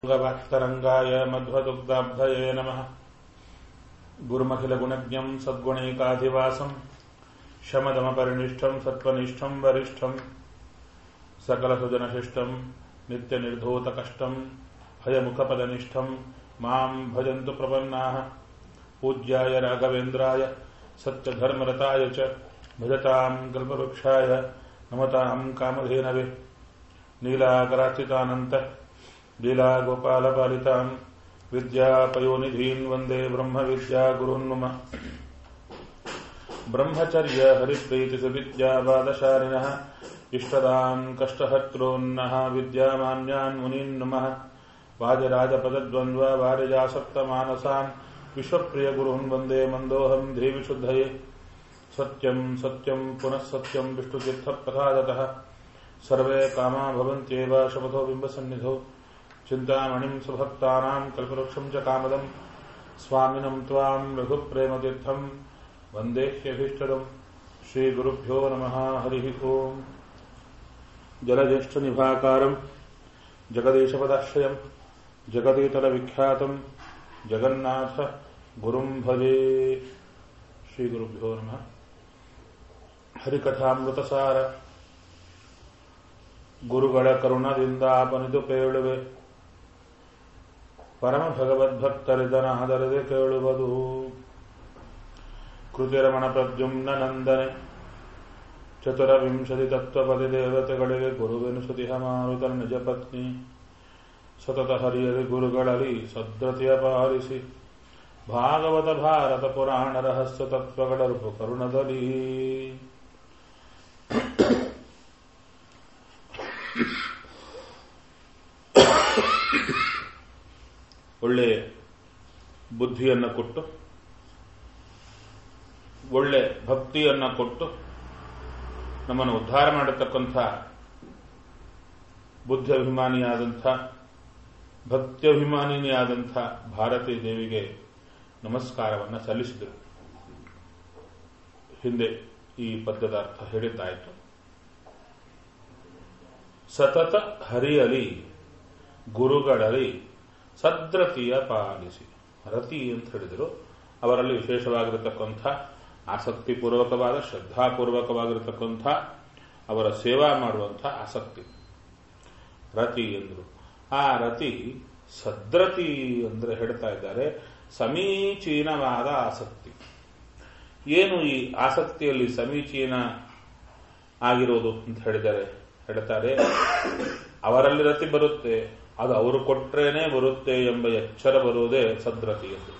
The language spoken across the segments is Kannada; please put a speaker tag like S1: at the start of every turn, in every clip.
S1: गवात्तरङ्गाय मध्वदुग्धाब्धये नमः गुरुमखिलगुणज्ञम् सद्गुणैकाधिवासम् शमदमपरिनिष्ठम् सत्त्वनिष्ठम् वरिष्ठम् सकलसुजनशिष्टम् नित्यनिर्धूतकष्टम् भयमुखपदनिष्ठम् माम् भजन्तु प्रपन्नाः पूज्याय राघवेन्द्राय सत्यधर्मरताय च भजताम् कल्पवृक्षाय नमताम् कामधेनवे नीलाकराचितानन्त लीलागोपालपालिताम् विद्यापयोनिधीन् वन्दे ब्रह्मविद्यागुरून् मम ब्रह्मचर्य हरिप्रीतिसुविद्यावादशालिनः इष्टदान् कष्टहर्तॄन्नः विद्यामान्यान् मुनीन् नमः वाजराजपदद्वन्द्व वारिजासप्तमानसान् विश्वप्रियगुरून् वन्दे मन्दोऽहम् देविशुद्धये सत्यम् सत्यम् पुनः सत्यम् विष्णुतीर्थप्रसादतः सर्वे कामा भवन्त्येव शपथो बिम्बसन्निधौ चिन्तामणिम् सुभक्तानाम् कल्पवृक्षम् च कामदम् स्वामिनम् त्वाम् रघुप्रेमतीर्थम् वन्दे ह्यभीष्टदम् श्रीगुरुभ्यो नमः हरिः ओम् जलज्येष्ठनिभाकारम् जगदीशपदाश्रयम् जगदीतलविख्यातम् जगन्नाथ गुरुम् भजे श्रीगुरुभ्यो नमः ಹರಿಕಥಾಮೃತಸಾರ ಗುರುಗಳ ಕರುಣದಿಂದ ಆಪನಿದು ಕೇಳುವೆ ಪರಮ ಭಗವದ್ಭಕ್ತರಿದನಾದರದೆ ಕೇಳುವುದು ಕೃತಿರಮಣ ಪ್ರದ್ಯುಮ್ನ ನಂದನೆ ಚತುರವಿಂಶತಿ ತತ್ವಪದಿ ದೇವತೆಗಳಿಗೆ ಗುರುವೆನುಸುತಿಹ ಮಾರುತನ ನಿಜ ಪತ್ನಿ ಸತತ ಹರಿಯರಿ ಗುರುಗಳಲ್ಲಿ ಸದ್ರತೆಯ ಪಾಲಿಸಿ ಭಾಗವತ ಭಾರತ ಪುರಾಣ ರಹಸ್ಯ ತತ್ವಗಳ ರೂಪು ಕರುಣದಲ್ಲಿ ಒಳ್ಳೆ ಬುದ್ಧಿಯನ್ನು ಕೊಟ್ಟು ಒಳ್ಳೆ ಭಕ್ತಿಯನ್ನು ಕೊಟ್ಟು ನಮ್ಮನ್ನು ಉದ್ಧಾರ ಮಾಡತಕ್ಕಂಥ ಬುದ್ಧಿಭಿಮಾನಿಯಾದಂಥ ಭಕ್ತ್ಯಭಿಮಾನಿನಿಯಾದಂಥ ಭಾರತೀ ದೇವಿಗೆ ನಮಸ್ಕಾರವನ್ನು ಸಲ್ಲಿಸಿದರು ಹಿಂದೆ ಈ ಪದ್ಯದ ಅರ್ಥ ಹೇಳಿದ್ದಾಯಿತು ಸತತ ಹರಿಯಲಿ ಗುರುಗಳಲ್ಲಿ ಸದ್ರತಿಯ ಪಾಲಿಸಿ ರತಿ ಅಂತ ಹೇಳಿದರು ಅವರಲ್ಲಿ ವಿಶೇಷವಾಗಿರತಕ್ಕಂಥ ಆಸಕ್ತಿಪೂರ್ವಕವಾದ ಶ್ರದ್ಧಾಪೂರ್ವಕವಾಗಿರತಕ್ಕಂಥ ಅವರ ಸೇವಾ ಮಾಡುವಂಥ ಆಸಕ್ತಿ ರತಿ ಎಂದರು ಆ ರತಿ ಸದ್ರತಿ ಅಂದ್ರೆ ಹೇಳ್ತಾ ಇದ್ದಾರೆ ಸಮೀಚೀನವಾದ ಆಸಕ್ತಿ ಏನು ಈ ಆಸಕ್ತಿಯಲ್ಲಿ ಸಮೀಚೀನ ಆಗಿರೋದು ಅಂತ ಹೇಳಿದ್ದಾರೆ ಹೇಳ್ತಾರೆ ಅವರಲ್ಲಿ ರತಿ ಬರುತ್ತೆ ಅದು ಅವರು ಕೊಟ್ರೇನೆ ಬರುತ್ತೆ ಎಂಬ ಎಚ್ಚರ ಬರುವುದೇ ಸದ್ರತಿ ಎಂದು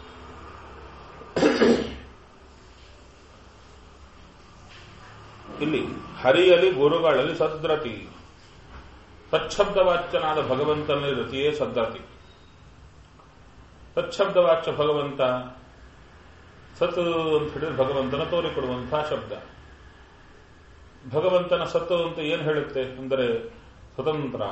S1: ಇಲ್ಲಿ ಹರಿಯಲಿ ಗುರುಗಳಲ್ಲಿ ಸದ್ರತಿ ತಚ್ಛಬ್ದವಾಚ್ಯನಾದ ಭಗವಂತನಲ್ಲಿ ರತಿಯೇ ಸದ್ರತಿ ತಚ್ಛಬ್ದವಾಚ್ಯ ಭಗವಂತ ಸತ್ ಅಂತ ಹೇಳಿದ್ರೆ ಭಗವಂತನ ತೋರಿಕೊಡುವಂತಹ ಶಬ್ದ ಭಗವಂತನ ಸತ್ತು ಅಂತ ಏನು ಹೇಳುತ್ತೆ ಅಂದರೆ ಸ್ವತಂತ್ರ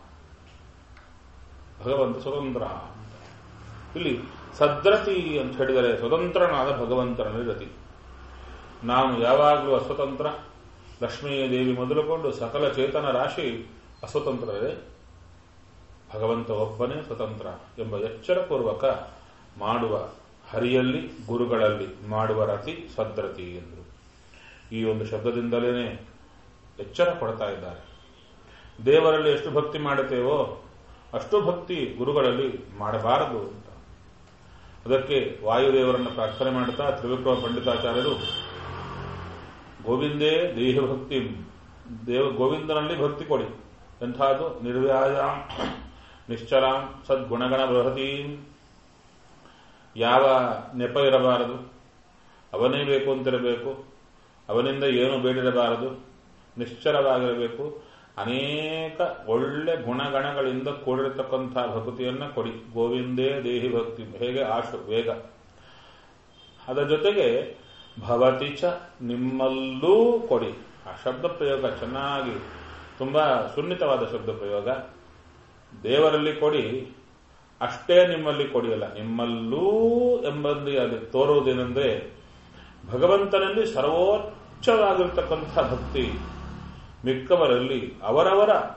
S1: ಭಗವಂತ ಸ್ವತಂತ್ರ ಅಂತ ಇಲ್ಲಿ ಸದ್ರತಿ ಅಂತ ಹೇಳಿದರೆ ಸ್ವತಂತ್ರನಾದ ಭಗವಂತನಲ್ಲಿ ರತಿ ನಾನು ಯಾವಾಗಲೂ ಅಸ್ವತಂತ್ರ ಲಕ್ಷ್ಮೀದೇವಿ ಮೊದಲುಕೊಂಡು ಸಕಲ ಚೇತನ ರಾಶಿ ಅಸ್ವತಂತ್ರರೇ ಭಗವಂತ ಒಬ್ಬನೇ ಸ್ವತಂತ್ರ ಎಂಬ ಎಚ್ಚರಪೂರ್ವಕ ಮಾಡುವ ಹರಿಯಲ್ಲಿ ಗುರುಗಳಲ್ಲಿ ಮಾಡುವ ರತಿ ಸದ್ರತಿ ಎಂದರು ಈ ಒಂದು ಶಬ್ದದಿಂದಲೇ ಎಚ್ಚರ ಕೊಡ್ತಾ ಇದ್ದಾರೆ ದೇವರಲ್ಲಿ ಎಷ್ಟು ಭಕ್ತಿ ಮಾಡುತ್ತೇವೋ ಅಷ್ಟು ಭಕ್ತಿ ಗುರುಗಳಲ್ಲಿ ಮಾಡಬಾರದು ಅಂತ ಅದಕ್ಕೆ ವಾಯುದೇವರನ್ನು ಪ್ರಾರ್ಥನೆ ಮಾಡುತ್ತಾ ತ್ರಿವಿಕ್ರಮ ಪಂಡಿತಾಚಾರ್ಯರು ಗೋವಿಂದೇ ದೇಹಭಕ್ತಿ ದೇವ ಗೋವಿಂದನಲ್ಲಿ ಭಕ್ತಿ ಕೊಡಿ ಎಂಥದ್ದು ನಿರ್ವ್ಯಾಜಾಂ ನಿಶ್ಚಲಾಂ ಸದ್ಗುಣಗಣ ಬೃಹತೀಂ ಯಾವ ನೆಪ ಇರಬಾರದು ಅವನೇ ಬೇಕು ಅಂತಿರಬೇಕು ಅವನಿಂದ ಏನು ಬೇಡಿರಬಾರದು ನಿಶ್ಚಲವಾಗಿರಬೇಕು ಅನೇಕ ಒಳ್ಳೆ ಗುಣಗಣಗಳಿಂದ ಕೂಡಿರತಕ್ಕಂಥ ಭಕ್ತಿಯನ್ನ ಕೊಡಿ ಗೋವಿಂದೇ ದೇಹಿ ಭಕ್ತಿ ಹೇಗೆ ಆಶು ವೇಗ ಅದರ ಜೊತೆಗೆ ಭವತಿ ಚ ನಿಮ್ಮಲ್ಲೂ ಕೊಡಿ ಆ ಶಬ್ದ ಪ್ರಯೋಗ ಚೆನ್ನಾಗಿ ತುಂಬಾ ಸುನ್ನಿತವಾದ ಶಬ್ದ ಪ್ರಯೋಗ ದೇವರಲ್ಲಿ ಕೊಡಿ ಅಷ್ಟೇ ನಿಮ್ಮಲ್ಲಿ ಕೊಡಿಯಲ್ಲ ನಿಮ್ಮಲ್ಲೂ ಎಂಬಲ್ಲಿ ಅಲ್ಲಿ ತೋರುವುದೇನೆಂದ್ರೆ ಭಗವಂತನಲ್ಲಿ ಸರ್ವೋಚ್ಚವಾಗಿರ್ತಕ್ಕಂಥ ಭಕ್ತಿ ಮಿಕ್ಕವರಲ್ಲಿ ಅವರವರ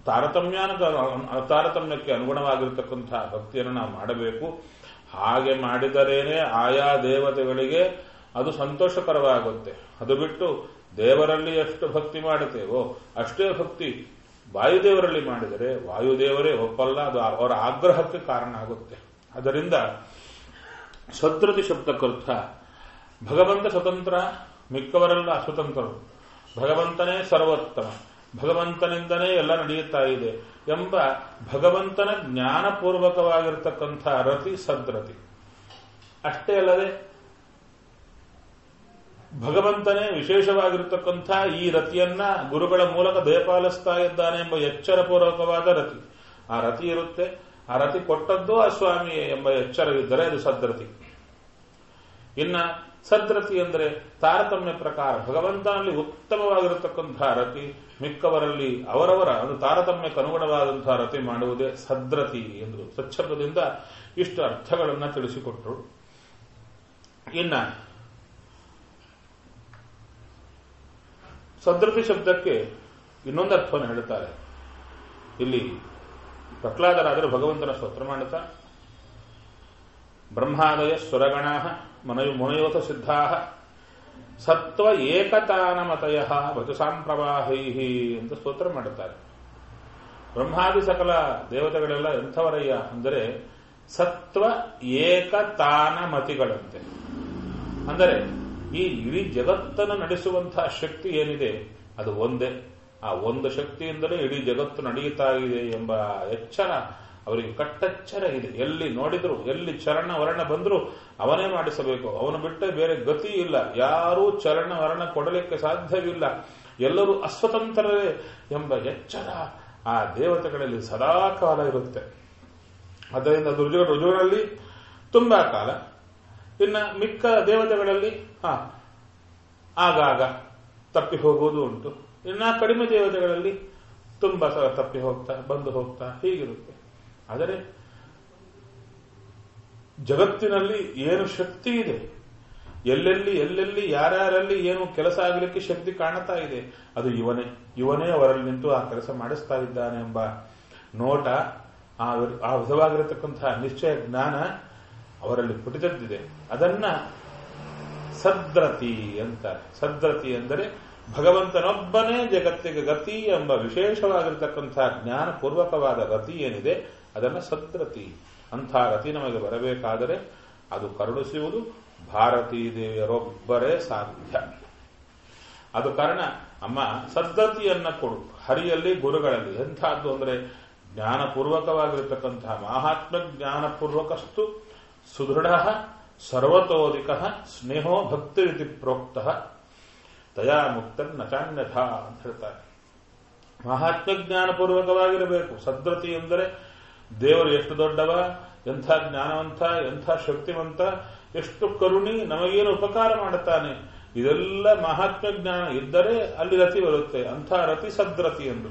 S1: ತಾರತಮ್ಯಾನ ತಾರತಮ್ಯಕ್ಕೆ ಅನುಗುಣವಾಗಿರ್ತಕ್ಕಂತಹ ಭಕ್ತಿಯನ್ನು ನಾವು ಮಾಡಬೇಕು ಹಾಗೆ ಮಾಡಿದರೇನೆ ಆಯಾ ದೇವತೆಗಳಿಗೆ ಅದು ಸಂತೋಷಕರವಾಗುತ್ತೆ ಅದು ಬಿಟ್ಟು ದೇವರಲ್ಲಿ ಎಷ್ಟು ಭಕ್ತಿ ಮಾಡುತ್ತೇವೋ ಅಷ್ಟೇ ಭಕ್ತಿ ವಾಯುದೇವರಲ್ಲಿ ಮಾಡಿದರೆ ವಾಯುದೇವರೇ ಒಪ್ಪಲ್ಲ ಅದು ಅವರ ಆಗ್ರಹಕ್ಕೆ ಕಾರಣ ಆಗುತ್ತೆ ಅದರಿಂದ ಸದ್ರತಿ ಶಬ್ದಕ್ಕರ್ಥ ಭಗವಂತ ಸ್ವತಂತ್ರ ಮಿಕ್ಕವರೆಲ್ಲ ಅಸ್ವತಂತ್ರರು ಭಗವಂತನೇ ಸರ್ವೋತ್ತಮ ಭಗವಂತನಿಂದನೇ ಎಲ್ಲ ನಡೆಯುತ್ತಾ ಇದೆ ಎಂಬ ಭಗವಂತನ ಜ್ಞಾನಪೂರ್ವಕವಾಗಿರ್ತಕ್ಕಂಥ ರತಿ ಸದ್ರತಿ ಅಷ್ಟೇ ಅಲ್ಲದೆ ಭಗವಂತನೇ ವಿಶೇಷವಾಗಿರತಕ್ಕಂಥ ಈ ರತಿಯನ್ನ ಗುರುಗಳ ಮೂಲಕ ದಯಪಾಲಿಸ್ತಾ ಇದ್ದಾನೆ ಎಂಬ ಎಚ್ಚರಪೂರ್ವಕವಾದ ರತಿ ಆ ರತಿ ಇರುತ್ತೆ ಆ ರತಿ ಕೊಟ್ಟದ್ದು ಆ ಸ್ವಾಮಿಯೇ ಎಂಬ ಎಚ್ಚರವಿದ್ದರೆ ಅದು ಸದ್ರತಿ ಇನ್ನ ಸದ್ರತಿ ಅಂದರೆ ತಾರತಮ್ಯ ಪ್ರಕಾರ ಭಗವಂತನಲ್ಲಿ ಉತ್ತಮವಾಗಿರತಕ್ಕಂತಹ ರತಿ ಮಿಕ್ಕವರಲ್ಲಿ ಅವರವರ ಒಂದು ತಾರತಮ್ಯಕ್ಕೆ ಅನುಗುಣವಾದಂತಹ ರತಿ ಮಾಡುವುದೇ ಸದ್ರತಿ ಎಂದರು ಸಚ್ಛಬ್ದದಿಂದ ಇಷ್ಟು ಅರ್ಥಗಳನ್ನು ತಿಳಿಸಿಕೊಟ್ರು ಇನ್ನ ಸದ್ರತಿ ಶಬ್ದಕ್ಕೆ ಇನ್ನೊಂದು ಅರ್ಥವನ್ನು ಹೇಳುತ್ತಾರೆ ಇಲ್ಲಿ ಪ್ರಹ್ಲಾದರಾದರೆ ಭಗವಂತನ ಸ್ತೋತ್ರ ಮಾಡುತ್ತಾ ಬ್ರಹ್ಮಾದಯ ಸ್ವರಗಣ ಮನಯು ಮುನಯೋಥ ಸಿದ್ಧಾ ಸತ್ವ ಏಕತಾನಮತಯ ವಚಸಾಂಪ್ರವಾಹೈ ಅಂತ ಸ್ತೋತ್ರ ಮಾಡುತ್ತಾರೆ ಬ್ರಹ್ಮಾದಿ ಸಕಲ ದೇವತೆಗಳೆಲ್ಲ ಎಂಥವರಯ್ಯ ಅಂದರೆ ಸತ್ವ ಏಕತಾನಮತಿಗಳಂತೆ ಅಂದರೆ ಈ ಇಡೀ ಜಗತ್ತನ್ನು ನಡೆಸುವಂತಹ ಶಕ್ತಿ ಏನಿದೆ ಅದು ಒಂದೇ ಆ ಒಂದು ಶಕ್ತಿಯಿಂದಲೇ ಇಡೀ ಜಗತ್ತು ನಡೆಯುತ್ತಾ ಇದೆ ಎಂಬ ಎಚ್ಚರ ಅವರಿಗೆ ಕಟ್ಟೆಚ್ಚರ ಇದೆ ಎಲ್ಲಿ ನೋಡಿದ್ರು ಎಲ್ಲಿ ಚರಣ ವರ್ಣ ಬಂದರೂ ಅವನೇ ಮಾಡಿಸಬೇಕು ಅವನು ಬಿಟ್ಟರೆ ಬೇರೆ ಗತಿ ಇಲ್ಲ ಯಾರೂ ಚರಣ ವರ್ಣ ಕೊಡಲಿಕ್ಕೆ ಸಾಧ್ಯವಿಲ್ಲ ಎಲ್ಲರೂ ಅಸ್ವತಂತ್ರರೇ ಎಂಬ ಎಚ್ಚರ ಆ ದೇವತೆಗಳಲ್ಲಿ ಸದಾಕಾಲ ಇರುತ್ತೆ ಅದರಿಂದ ರುಜು ರುಜುಗಳಲ್ಲಿ ತುಂಬಾ ಕಾಲ ಇನ್ನು ಮಿಕ್ಕ ದೇವತೆಗಳಲ್ಲಿ ಹಾ ಆಗಾಗ ತಪ್ಪಿ ಹೋಗುವುದು ಉಂಟು ಇನ್ನ ಕಡಿಮೆ ದೇವತೆಗಳಲ್ಲಿ ತುಂಬಾ ಸಲ ತಪ್ಪಿ ಹೋಗ್ತಾ ಬಂದು ಹೋಗ್ತಾ ಹೀಗಿರುತ್ತೆ ಆದರೆ ಜಗತ್ತಿನಲ್ಲಿ ಏನು ಶಕ್ತಿ ಇದೆ ಎಲ್ಲೆಲ್ಲಿ ಎಲ್ಲೆಲ್ಲಿ ಯಾರ್ಯಾರಲ್ಲಿ ಏನು ಕೆಲಸ ಆಗಲಿಕ್ಕೆ ಶಕ್ತಿ ಕಾಣುತ್ತಾ ಇದೆ ಅದು ಇವನೇ ಇವನೇ ಅವರಲ್ಲಿ ನಿಂತು ಆ ಕೆಲಸ ಮಾಡಿಸ್ತಾ ಇದ್ದಾನೆ ಎಂಬ ನೋಟ ಆ ಆ ವಿಧವಾಗಿರತಕ್ಕಂತಹ ನಿಶ್ಚಯ ಜ್ಞಾನ ಅವರಲ್ಲಿ ಪುಟಿದದ್ದಿದೆ ಅದನ್ನ ಸದ್ರತಿ ಅಂತಾರೆ ಸದ್ರತಿ ಎಂದರೆ ಭಗವಂತನೊಬ್ಬನೇ ಜಗತ್ತಿಗೆ ಗತಿ ಎಂಬ ವಿಶೇಷವಾಗಿರತಕ್ಕಂತಹ ಜ್ಞಾನಪೂರ್ವಕವಾದ ಗತಿ ಏನಿದೆ ಅದನ್ನು ಸದ್ರತಿ ಅಂಥ ಗತಿ ನಮಗೆ ಬರಬೇಕಾದರೆ ಅದು ಕರುಣಿಸುವುದು ಭಾರತೀ ದೇವಿಯರೊಬ್ಬರೇ ಸಾಧ್ಯ ಅದು ಕಾರಣ ಅಮ್ಮ ಸದ್ಗತಿಯನ್ನ ಕೊಡು ಹರಿಯಲ್ಲಿ ಗುರುಗಳಲ್ಲಿ ಎಂಥದ್ದು ಅಂದರೆ ಜ್ಞಾನಪೂರ್ವಕವಾಗಿರತಕ್ಕಂತಹ ಮಹಾತ್ಮ ಜ್ಞಾನಪೂರ್ವಕಸ್ತು ಸುದೃಢ ಸರ್ವತೋದಿಕ ಸ್ನೇಹೋ ಭಕ್ತಿ ರೀತಿ ಪ್ರೋಕ್ತ ದಯಾ ಮುಕ್ತ ನಚಾನ್ಯಥ ಅಂತ ಹೇಳ್ತಾರೆ ಮಹಾತ್ಮ ಜ್ಞಾನಪೂರ್ವಕವಾಗಿರಬೇಕು ಸದ್ರತಿ ಎಂದರೆ ದೇವರು ಎಷ್ಟು ದೊಡ್ಡವ ಎಂಥ ಜ್ಞಾನವಂತ ಎಂಥ ಶಕ್ತಿವಂತ ಎಷ್ಟು ಕರುಣಿ ನಮಗೇನು ಉಪಕಾರ ಮಾಡುತ್ತಾನೆ ಇದೆಲ್ಲ ಮಹಾತ್ಮ ಜ್ಞಾನ ಇದ್ದರೆ ಅಲ್ಲಿ ರತಿ ಬರುತ್ತೆ ಅಂಥ ರತಿ ಸದ್ರತಿ ಎಂದು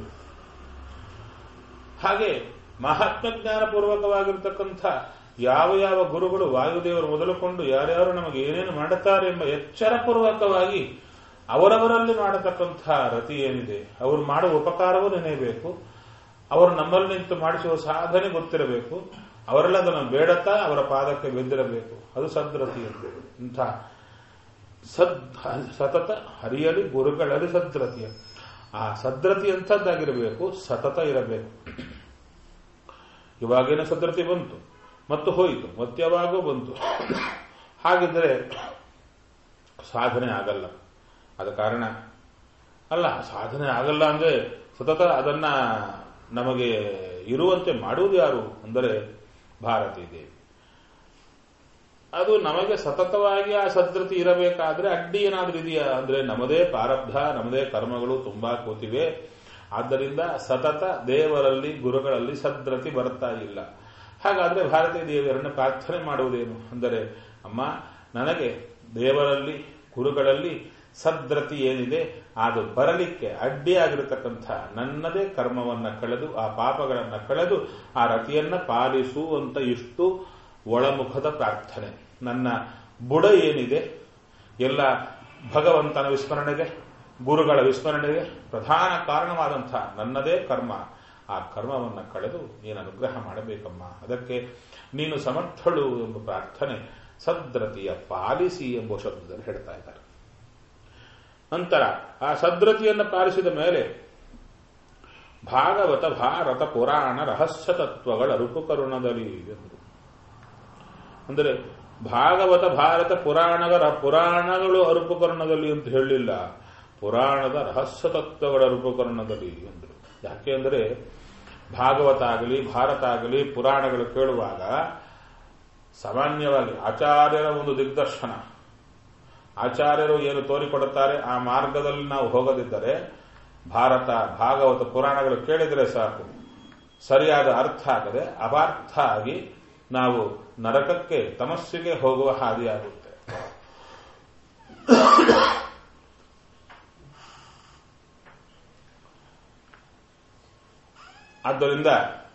S1: ಹಾಗೆ ಮಹಾತ್ಮ ಜ್ಞಾನಪೂರ್ವಕವಾಗಿರ್ತಕ್ಕಂಥ ಯಾವ ಯಾವ ಗುರುಗಳು ವಾಯುದೇವರು ಮೊದಲುಕೊಂಡು ಯಾರ್ಯಾರು ನಮಗೆ ಏನೇನು ಮಾಡುತ್ತಾರೆ ಎಂಬ ಎಚ್ಚರಪೂರ್ವಕವಾಗಿ ಅವರವರಲ್ಲಿ ಮಾಡತಕ್ಕಂಥ ರತಿ ಏನಿದೆ ಅವರು ಮಾಡುವ ಉಪಕಾರವೂ ನೆನೆಯಬೇಕು ಅವರು ನಮ್ಮಲ್ಲಿ ನಿಂತು ಮಾಡಿಸುವ ಸಾಧನೆ ಗೊತ್ತಿರಬೇಕು ಅವರೆಲ್ಲ ಅದನ್ನು ಬೇಡತಾ ಅವರ ಪಾದಕ್ಕೆ ಬೆದ್ದಿರಬೇಕು ಅದು ಸದ್ರತಿ ಎಂದು ಇಂಥ ಸದ್ ಸತತ ಹರಿಯಲಿ ಗುರುಗಳಲ್ಲಿ ಸದ್ರತಿಯ ಆ ಸದ್ರತಿ ಎಂಥದ್ದಾಗಿರಬೇಕು ಸತತ ಇರಬೇಕು ಇವಾಗೇನೋ ಸದ್ರತಿ ಬಂತು ಮತ್ತು ಹೋಯಿತು ಮತ್ತೆ ಯಾವಾಗೂ ಬಂತು ಹಾಗಿದ್ರೆ ಸಾಧನೆ ಆಗಲ್ಲ ಆದ ಕಾರಣ ಅಲ್ಲ ಸಾಧನೆ ಆಗಲ್ಲ ಅಂದ್ರೆ ಸತತ ಅದನ್ನ ನಮಗೆ ಇರುವಂತೆ ಮಾಡುವುದು ಯಾರು ಅಂದರೆ ಭಾರತೀ ದೇವಿ ಅದು ನಮಗೆ ಸತತವಾಗಿ ಆ ಸದ್ರತಿ ಇರಬೇಕಾದ್ರೆ ಅಡ್ಡಿ ಏನಾದ್ರೂ ಇದೆಯಾ ಅಂದ್ರೆ ನಮ್ಮದೇ ಪ್ರಾರಬ್ಧ ನಮ್ಮದೇ ಕರ್ಮಗಳು ತುಂಬಾ ಕೂತಿವೆ ಆದ್ದರಿಂದ ಸತತ ದೇವರಲ್ಲಿ ಗುರುಗಳಲ್ಲಿ ಸದ್ರತಿ ಬರ್ತಾ ಇಲ್ಲ ಹಾಗಾದ್ರೆ ಭಾರತೀಯ ದೇವಿಯರನ್ನು ಪ್ರಾರ್ಥನೆ ಮಾಡುವುದೇನು ಅಂದರೆ ಅಮ್ಮ ನನಗೆ ದೇವರಲ್ಲಿ ಗುರುಗಳಲ್ಲಿ ಸದ್ರತಿ ಏನಿದೆ ಅದು ಬರಲಿಕ್ಕೆ ಅಡ್ಡಿಯಾಗಿರತಕ್ಕಂಥ ನನ್ನದೇ ಕರ್ಮವನ್ನ ಕಳೆದು ಆ ಪಾಪಗಳನ್ನ ಕಳೆದು ಆ ರತಿಯನ್ನ ಪಾಲಿಸು ಅಂತ ಇಷ್ಟು ಒಳಮುಖದ ಪ್ರಾರ್ಥನೆ ನನ್ನ ಬುಡ ಏನಿದೆ ಎಲ್ಲ ಭಗವಂತನ ವಿಸ್ಮರಣೆಗೆ ಗುರುಗಳ ವಿಸ್ಮರಣೆಗೆ ಪ್ರಧಾನ ಕಾರಣವಾದಂಥ ನನ್ನದೇ ಕರ್ಮ ಆ ಕರ್ಮವನ್ನು ಕಳೆದು ನೀನು ಅನುಗ್ರಹ ಮಾಡಬೇಕಮ್ಮ ಅದಕ್ಕೆ ನೀನು ಸಮರ್ಥಳು ಎಂಬ ಪ್ರಾರ್ಥನೆ ಸದ್ರತಿಯ ಪಾಲಿಸಿ ಎಂಬ ಶಬ್ದದಲ್ಲಿ ಹೇಳ್ತಾ ಇದ್ದಾರೆ ನಂತರ ಆ ಸದ್ರತಿಯನ್ನು ಪಾಲಿಸಿದ ಮೇಲೆ ಭಾಗವತ ಭಾರತ ಪುರಾಣ ರಹಸ್ಯ ತತ್ವಗಳ ರೂಪಕರುಣದಲ್ಲಿ ಎಂದರು ಅಂದರೆ ಭಾಗವತ ಭಾರತ ಪುರಾಣಗಳ ಪುರಾಣಗಳು ಅರುಪಕರಣದಲ್ಲಿ ಅಂತ ಹೇಳಲಿಲ್ಲ ಪುರಾಣದ ರಹಸ್ಯ ತತ್ವಗಳ ರೂಪಕರಣದಲ್ಲಿ ಎಂದರು ಯಾಕೆ ಅಂದರೆ ಭಾಗವತ ಆಗಲಿ ಭಾರತ ಆಗಲಿ ಪುರಾಣಗಳು ಕೇಳುವಾಗ ಸಾಮಾನ್ಯವಾಗಿ ಆಚಾರ್ಯರ ಒಂದು ದಿಗ್ದರ್ಶನ ಆಚಾರ್ಯರು ಏನು ತೋರಿಕೊಡುತ್ತಾರೆ ಆ ಮಾರ್ಗದಲ್ಲಿ ನಾವು ಹೋಗದಿದ್ದರೆ ಭಾರತ ಭಾಗವತ ಪುರಾಣಗಳು ಕೇಳಿದರೆ ಸಾಕು ಸರಿಯಾದ ಅರ್ಥ ಆಗದೆ ಅಪಾರ್ಥ ಆಗಿ ನಾವು ನರಕಕ್ಕೆ ತಮಸ್ಸಿಗೆ ಹೋಗುವ ಹಾದಿಯಾಗುತ್ತೆ ಆದ್ದರಿಂದ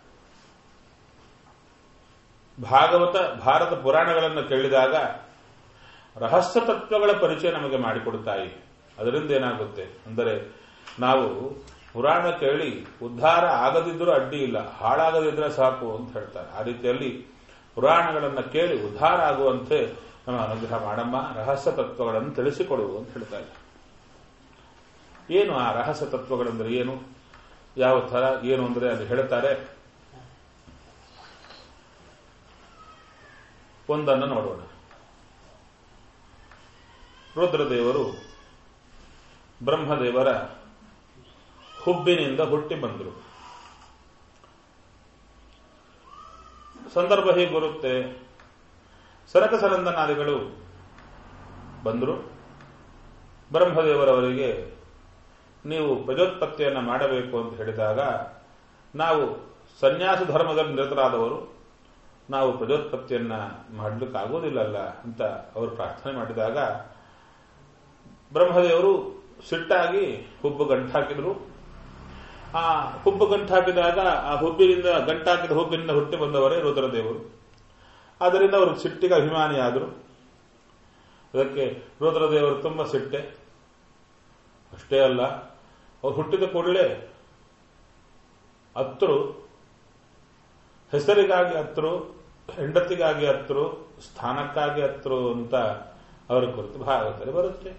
S1: ಭಾಗವತ ಭಾರತ ಪುರಾಣಗಳನ್ನು ಕೇಳಿದಾಗ ರಹಸ್ಯ ತತ್ವಗಳ ಪರಿಚಯ ನಮಗೆ ಮಾಡಿಕೊಡುತ್ತಾಯಿ ಅದರಿಂದ ಏನಾಗುತ್ತೆ ಅಂದರೆ ನಾವು ಪುರಾಣ ಕೇಳಿ ಉದ್ಧಾರ ಆಗದಿದ್ದರೂ ಅಡ್ಡಿ ಇಲ್ಲ ಹಾಳಾಗದಿದ್ರೆ ಸಾಕು ಅಂತ ಹೇಳ್ತಾರೆ ಆ ರೀತಿಯಲ್ಲಿ ಪುರಾಣಗಳನ್ನು ಕೇಳಿ ಉದ್ಧಾರ ಆಗುವಂತೆ ನಮ್ಮ ಅನುಗ್ರಹ ಮಾಡಮ್ಮ ರಹಸ್ಯ ತತ್ವಗಳನ್ನು ತಿಳಿಸಿಕೊಡು ಅಂತ ಹೇಳ್ತಾ ಇದ್ದಾರೆ ಏನು ಆ ರಹಸ್ಯ ತತ್ವಗಳೆಂದರೆ ಏನು ಯಾವ ಥರ ಏನು ಅಂದರೆ ಅಲ್ಲಿ ಹೇಳ್ತಾರೆ ಒಂದನ್ನು ನೋಡೋಣ ರುದ್ರದೇವರು ಬ್ರಹ್ಮದೇವರ ಹುಬ್ಬಿನಿಂದ ಹುಟ್ಟಿ ಬಂದರು ಸಂದರ್ಭ ಹೀಗೆ ಬರುತ್ತೆ ಸರಕ ಸರಂದನಾದಿಗಳು ಬಂದರು ಬ್ರಹ್ಮದೇವರವರಿಗೆ ನೀವು ಪ್ರಜೋತ್ಪತ್ತಿಯನ್ನು ಮಾಡಬೇಕು ಅಂತ ಹೇಳಿದಾಗ ನಾವು ಸನ್ಯಾಸ ಧರ್ಮದಲ್ಲಿ ನಿರತರಾದವರು ನಾವು ಪ್ರಜೋತ್ಪತ್ತಿಯನ್ನ ಮಾಡಲಿಕ್ಕಾಗೋದಿಲ್ಲಲ್ಲ ಅಂತ ಅವರು ಪ್ರಾರ್ಥನೆ ಮಾಡಿದಾಗ ಬ್ರಹ್ಮದೇವರು ಸಿಟ್ಟಾಗಿ ಹುಬ್ಬು ಗಂಟಾಕಿದ್ರು ಆ ಹುಬ್ಬು ಗಂಟಾಕಿದಾಗ ಆ ಹುಬ್ಬಿನಿಂದ ಗಂಟಾಕಿದ ಹುಬ್ಬಿನಿಂದ ಹುಟ್ಟಿ ಬಂದವರೇ ರುದ್ರದೇವರು ಆದ್ದರಿಂದ ಅವರು ಸಿಟ್ಟಿಗೆ ಅಭಿಮಾನಿಯಾದರು ಅದಕ್ಕೆ ರುದ್ರದೇವರು ತುಂಬ ಸಿಟ್ಟೆ ಅಷ್ಟೇ ಅಲ್ಲ ಅವ್ರು ಹುಟ್ಟಿದ ಕೂಡಲೇ ಹತ್ತರು ಹೆಸರಿಗಾಗಿ ಹತ್ತರು ಹೆಂಡತಿಗಾಗಿ ಹತ್ತರು ಸ್ಥಾನಕ್ಕಾಗಿ ಹತ್ತರು ಅಂತ ಅವರ ಕುರಿತು ಭಾಗವತಲ್ಲಿ ಬರುತ್ತೆ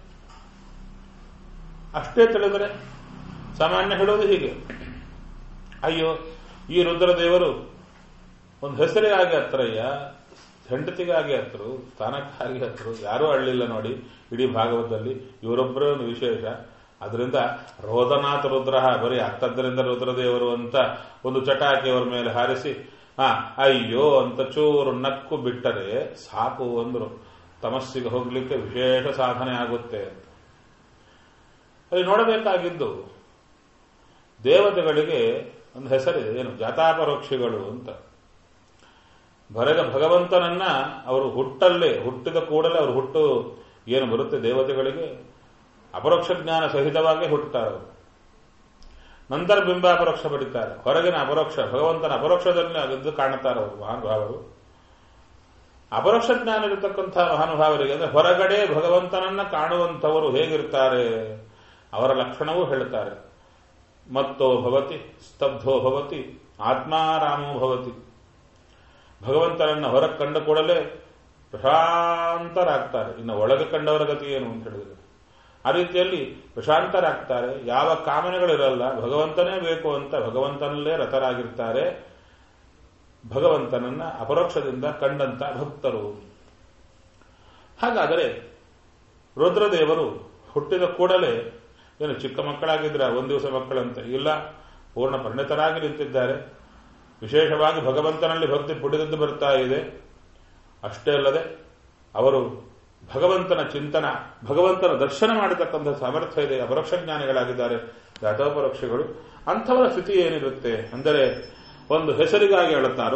S1: ಅಷ್ಟೇ ತಿಳಿದರೆ ಸಾಮಾನ್ಯ ಹೇಳೋದು ಹೀಗೆ ಅಯ್ಯೋ ಈ ರುದ್ರದೇವರು ಒಂದು ಹೆಸರಿಗಾಗಿ ಹತ್ರಯ್ಯ ಹೆಂಡತಿಗಾಗಿ ಹತ್ತರು ಸ್ಥಾನಕ್ಕಾಗಿ ಹತ್ತರು ಯಾರೂ ಅಳ್ಳಿಲ್ಲ ನೋಡಿ ಇಡೀ ಭಾಗವತದಲ್ಲಿ ಇವರೊಬ್ಬರೇ ಒಂದು ವಿಶೇಷ ಅದರಿಂದ ರೋದನಾಥ ರುದ್ರ ಬರೀ ಹತ್ತದ್ದರಿಂದ ರುದ್ರದೇವರು ಅಂತ ಒಂದು ಚಟಾಕಿ ಅವರ ಮೇಲೆ ಹಾರಿಸಿ ಆ ಅಯ್ಯೋ ಅಂತ ಚೂರು ನಕ್ಕು ಬಿಟ್ಟರೆ ಸಾಕು ಅಂದ್ರು ತಮಸ್ಸಿಗೆ ಹೋಗ್ಲಿಕ್ಕೆ ವಿಶೇಷ ಸಾಧನೆ ಆಗುತ್ತೆ ಅಂತ ಅಲ್ಲಿ ನೋಡಬೇಕಾಗಿದ್ದು ದೇವತೆಗಳಿಗೆ ಒಂದು ಹೆಸರಿದೆ ಏನು ಜಾತಾಪರೋಕ್ಷಿಗಳು ಅಂತ ಬರಗ ಭಗವಂತನನ್ನ ಅವರು ಹುಟ್ಟಲ್ಲೇ ಹುಟ್ಟಿದ ಕೂಡಲೇ ಅವರು ಹುಟ್ಟು ಏನು ಬರುತ್ತೆ ದೇವತೆಗಳಿಗೆ ಅಪರೋಕ್ಷ ಜ್ಞಾನ ಸಹಿತವಾಗಿ ಹುಟ್ಟುತ್ತಾರೆ ಅವರು ನಂತರ ಬಿಂಬಾಪರೋಕ್ಷ ಪಡಿತಾರೆ ಹೊರಗಿನ ಅಪರೋಕ್ಷ ಭಗವಂತನ ಅಪರೋಕ್ಷದಲ್ಲಿ ಅದಿದ್ದು ಕಾಣುತ್ತಾರೆ ಅವರು ಮಹಾನುಭಾವರು ಅಪರೋಕ್ಷ ಜ್ಞಾನ ಇರತಕ್ಕಂಥ ಮಹಾನುಭಾವರಿಗೆ ಅಂದ್ರೆ ಹೊರಗಡೆ ಭಗವಂತನನ್ನ ಕಾಣುವಂಥವರು ಹೇಗಿರ್ತಾರೆ ಅವರ ಲಕ್ಷಣವೂ ಹೇಳುತ್ತಾರೆ ಮತ್ತೋ ಭವತಿ ಸ್ತಬ್ಧೋ ಭವತಿ ಆತ್ಮಾರಾಮೋ ಭವತಿ ಭಗವಂತನನ್ನ ಹೊರಗೆ ಕಂಡ ಕೂಡಲೇ ಪ್ರಶಾಂತರಾಗ್ತಾರೆ ಇನ್ನು ಒಳಗೆ ಕಂಡವರ ಗತಿ ಏನು ಅಂತ ಹೇಳಿದ್ರೆ ಆ ರೀತಿಯಲ್ಲಿ ಪ್ರಶಾಂತರಾಗ್ತಾರೆ ಯಾವ ಕಾಮನೆಗಳಿರಲ್ಲ ಭಗವಂತನೇ ಬೇಕು ಅಂತ ಭಗವಂತನಲ್ಲೇ ರಥರಾಗಿರ್ತಾರೆ ಭಗವಂತನನ್ನ ಅಪರೋಕ್ಷದಿಂದ ಕಂಡಂತ ಭಕ್ತರು ಹಾಗಾದರೆ ರುದ್ರದೇವರು ಹುಟ್ಟಿದ ಕೂಡಲೇ ಏನು ಚಿಕ್ಕ ಮಕ್ಕಳಾಗಿದ್ರ ಒಂದು ದಿವಸ ಮಕ್ಕಳಂತೆ ಇಲ್ಲ ಪೂರ್ಣ ಪರಿಣಿತರಾಗಿ ನಿಂತಿದ್ದಾರೆ ವಿಶೇಷವಾಗಿ ಭಗವಂತನಲ್ಲಿ ಭಕ್ತಿ ಪುಡಿದದ್ದು ಬರ್ತಾ ಇದೆ ಅಷ್ಟೇ ಅಲ್ಲದೆ ಅವರು ಭಗವಂತನ ಚಿಂತನ ಭಗವಂತನ ದರ್ಶನ ಮಾಡತಕ್ಕಂಥ ಸಾಮರ್ಥ್ಯ ಇದೆ ಅಪರೋಕ್ಷ ಜ್ಞಾನಿಗಳಾಗಿದ್ದಾರೆ ಜಾತೋಪರೋಕ್ಷಗಳು ಅಂಥವರ ಸ್ಥಿತಿ ಏನಿರುತ್ತೆ ಅಂದರೆ ಒಂದು ಹೆಸರಿಗಾಗಿ ಅಳುತ್ತಾರೋ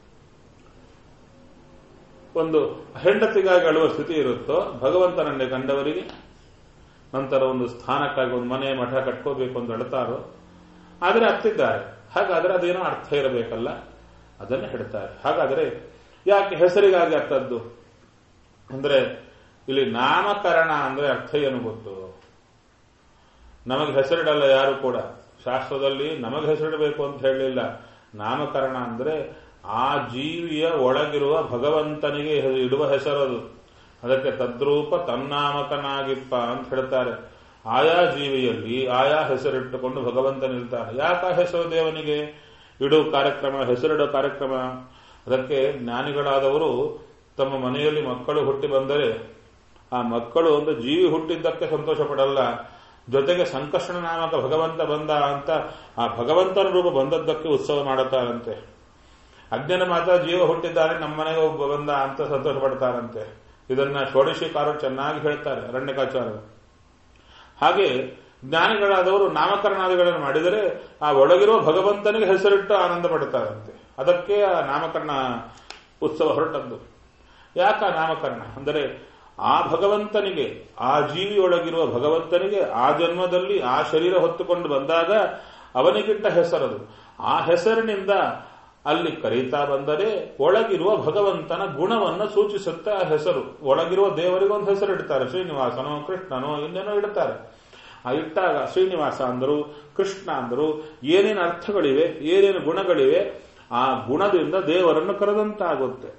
S1: ಒಂದು ಹೆಂಡತಿಗಾಗಿ ಅಳುವ ಸ್ಥಿತಿ ಇರುತ್ತೋ ಭಗವಂತನನ್ನೇ ಕಂಡವರಿಗೆ ನಂತರ ಒಂದು ಸ್ಥಾನಕ್ಕಾಗಿ ಒಂದು ಮನೆ ಮಠ ಕಟ್ಕೋಬೇಕು ಅಂತ ಅಳುತ್ತಾರೋ ಆದರೆ ಹತ್ತಿದ್ದಾರೆ ಹಾಗಾದರೆ ಅದೇನೋ ಅರ್ಥ ಇರಬೇಕಲ್ಲ ಅದನ್ನು ಹೇಳ್ತಾರೆ ಹಾಗಾದರೆ ಯಾಕೆ ಹೆಸರಿಗಾಗಿ ಅರ್ಥದ್ದು ಅಂದ್ರೆ ಇಲ್ಲಿ ನಾಮಕರಣ ಅಂದ್ರೆ ಅರ್ಥ ಏನು ಗೊತ್ತು ನಮಗೆ ಹೆಸರಿಡಲ್ಲ ಯಾರು ಕೂಡ ಶಾಸ್ತ್ರದಲ್ಲಿ ನಮಗೆ ಹೆಸರಿಡಬೇಕು ಅಂತ ಹೇಳಲಿಲ್ಲ ನಾಮಕರಣ ಅಂದ್ರೆ ಆ ಜೀವಿಯ ಒಳಗಿರುವ ಭಗವಂತನಿಗೆ ಇಡುವ ಹೆಸರದು ಅದಕ್ಕೆ ತದ್ರೂಪ ತನ್ನಾಮಕನಾಗಿಪ್ಪ ಅಂತ ಹೇಳ್ತಾರೆ ಆಯಾ ಜೀವಿಯಲ್ಲಿ ಆಯಾ ಹೆಸರಿಟ್ಟುಕೊಂಡು ಭಗವಂತ ನಿಲ್ತಾನೆ ಯಾಕ ಹೆಸರು ದೇವನಿಗೆ ಇಡು ಕಾರ್ಯಕ್ರಮ ಹೆಸರಿಡೋ ಕಾರ್ಯಕ್ರಮ ಅದಕ್ಕೆ ಜ್ಞಾನಿಗಳಾದವರು ತಮ್ಮ ಮನೆಯಲ್ಲಿ ಮಕ್ಕಳು ಹುಟ್ಟಿ ಬಂದರೆ ಆ ಮಕ್ಕಳು ಒಂದು ಜೀವಿ ಹುಟ್ಟಿದ್ದಕ್ಕೆ ಸಂತೋಷ ಪಡಲ್ಲ ಜೊತೆಗೆ ಸಂಕರ್ಷಣ ನಾಮಕ ಭಗವಂತ ಬಂದ ಅಂತ ಆ ಭಗವಂತನ ರೂಪ ಬಂದದ್ದಕ್ಕೆ ಉತ್ಸವ ಮಾಡುತ್ತಾರಂತೆ ಅಜ್ಞನ ಮಾತ್ರ ಜೀವ ಹುಟ್ಟಿದ್ದಾರೆ ನಮ್ಮನೆಗೆ ಒಬ್ಬ ಬಂದ ಅಂತ ಸಂತೋಷ ಪಡ್ತಾರಂತೆ ಇದನ್ನ ಷೋಡಶಿಕಾರರು ಚೆನ್ನಾಗಿ ಹೇಳ್ತಾರೆ ಅರಣ್ಯಕಾಚಾರ್ಯರು ಹಾಗೆ ಜ್ಞಾನಿಗಳಾದವರು ನಾಮಕರಣಾದಿಗಳನ್ನು ಮಾಡಿದರೆ ಆ ಒಳಗಿರುವ ಭಗವಂತನಿಗೆ ಹೆಸರಿಟ್ಟು ಆನಂದ ಪಡ್ತಾರಂತೆ ಅದಕ್ಕೆ ಆ ನಾಮಕರಣ ಉತ್ಸವ ಹೊರಟದ್ದು ಯಾಕ ನಾಮಕರಣ ಅಂದರೆ ಆ ಭಗವಂತನಿಗೆ ಆ ಜೀವಿಯೊಳಗಿರುವ ಭಗವಂತನಿಗೆ ಆ ಜನ್ಮದಲ್ಲಿ ಆ ಶರೀರ ಹೊತ್ತುಕೊಂಡು ಬಂದಾಗ ಅವನಿಗಿಟ್ಟ ಹೆಸರದು ಆ ಹೆಸರಿನಿಂದ ಅಲ್ಲಿ ಕರೀತಾ ಬಂದರೆ ಒಳಗಿರುವ ಭಗವಂತನ ಗುಣವನ್ನು ಸೂಚಿಸುತ್ತೆ ಆ ಹೆಸರು ಒಳಗಿರುವ ದೇವರಿಗೆ ಒಂದು ಹೆಸರು ಇಡ್ತಾರೆ ಶ್ರೀನಿವಾಸನೋ ಕೃಷ್ಣನೋ ಇನ್ನೇನೋ ಇಡ್ತಾರೆ ಆ ಇಟ್ಟಾಗ ಶ್ರೀನಿವಾಸ ಅಂದರು ಕೃಷ್ಣ ಅಂದರು ಏನೇನು ಅರ್ಥಗಳಿವೆ ಏನೇನು ಗುಣಗಳಿವೆ ಆ ಗುಣದಿಂದ ದೇವರನ್ನು ಕರೆದಂತಾಗುತ್ತೆ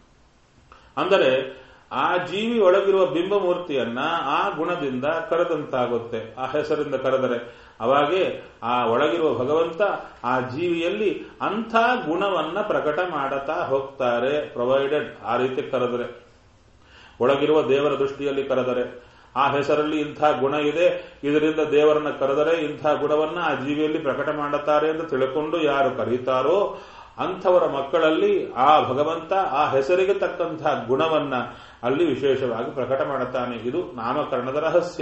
S1: ಅಂದರೆ ಆ ಜೀವಿ ಒಳಗಿರುವ ಬಿಂಬಮೂರ್ತಿಯನ್ನ ಆ ಗುಣದಿಂದ ಕರೆದಂತಾಗುತ್ತೆ ಆ ಹೆಸರಿಂದ ಕರೆದರೆ ಅವಾಗೆ ಆ ಒಳಗಿರುವ ಭಗವಂತ ಆ ಜೀವಿಯಲ್ಲಿ ಅಂಥ ಗುಣವನ್ನ ಪ್ರಕಟ ಮಾಡುತ್ತಾ ಹೋಗ್ತಾರೆ ಪ್ರೊವೈಡೆಡ್ ಆ ರೀತಿ ಕರೆದರೆ ಒಳಗಿರುವ ದೇವರ ದೃಷ್ಟಿಯಲ್ಲಿ ಕರೆದರೆ ಆ ಹೆಸರಲ್ಲಿ ಇಂಥ ಗುಣ ಇದೆ ಇದರಿಂದ ದೇವರನ್ನ ಕರೆದರೆ ಇಂಥ ಗುಣವನ್ನ ಆ ಜೀವಿಯಲ್ಲಿ ಪ್ರಕಟ ಮಾಡುತ್ತಾರೆ ಎಂದು ತಿಳ್ಕೊಂಡು ಯಾರು ಕರೀತಾರೋ ಅಂಥವರ ಮಕ್ಕಳಲ್ಲಿ ಆ ಭಗವಂತ ಆ ಹೆಸರಿಗೆ ತಕ್ಕಂತಹ ಗುಣವನ್ನ ಅಲ್ಲಿ ವಿಶೇಷವಾಗಿ ಪ್ರಕಟ ಮಾಡುತ್ತಾನೆ ಇದು ನಾಮಕರಣದ ರಹಸ್ಯ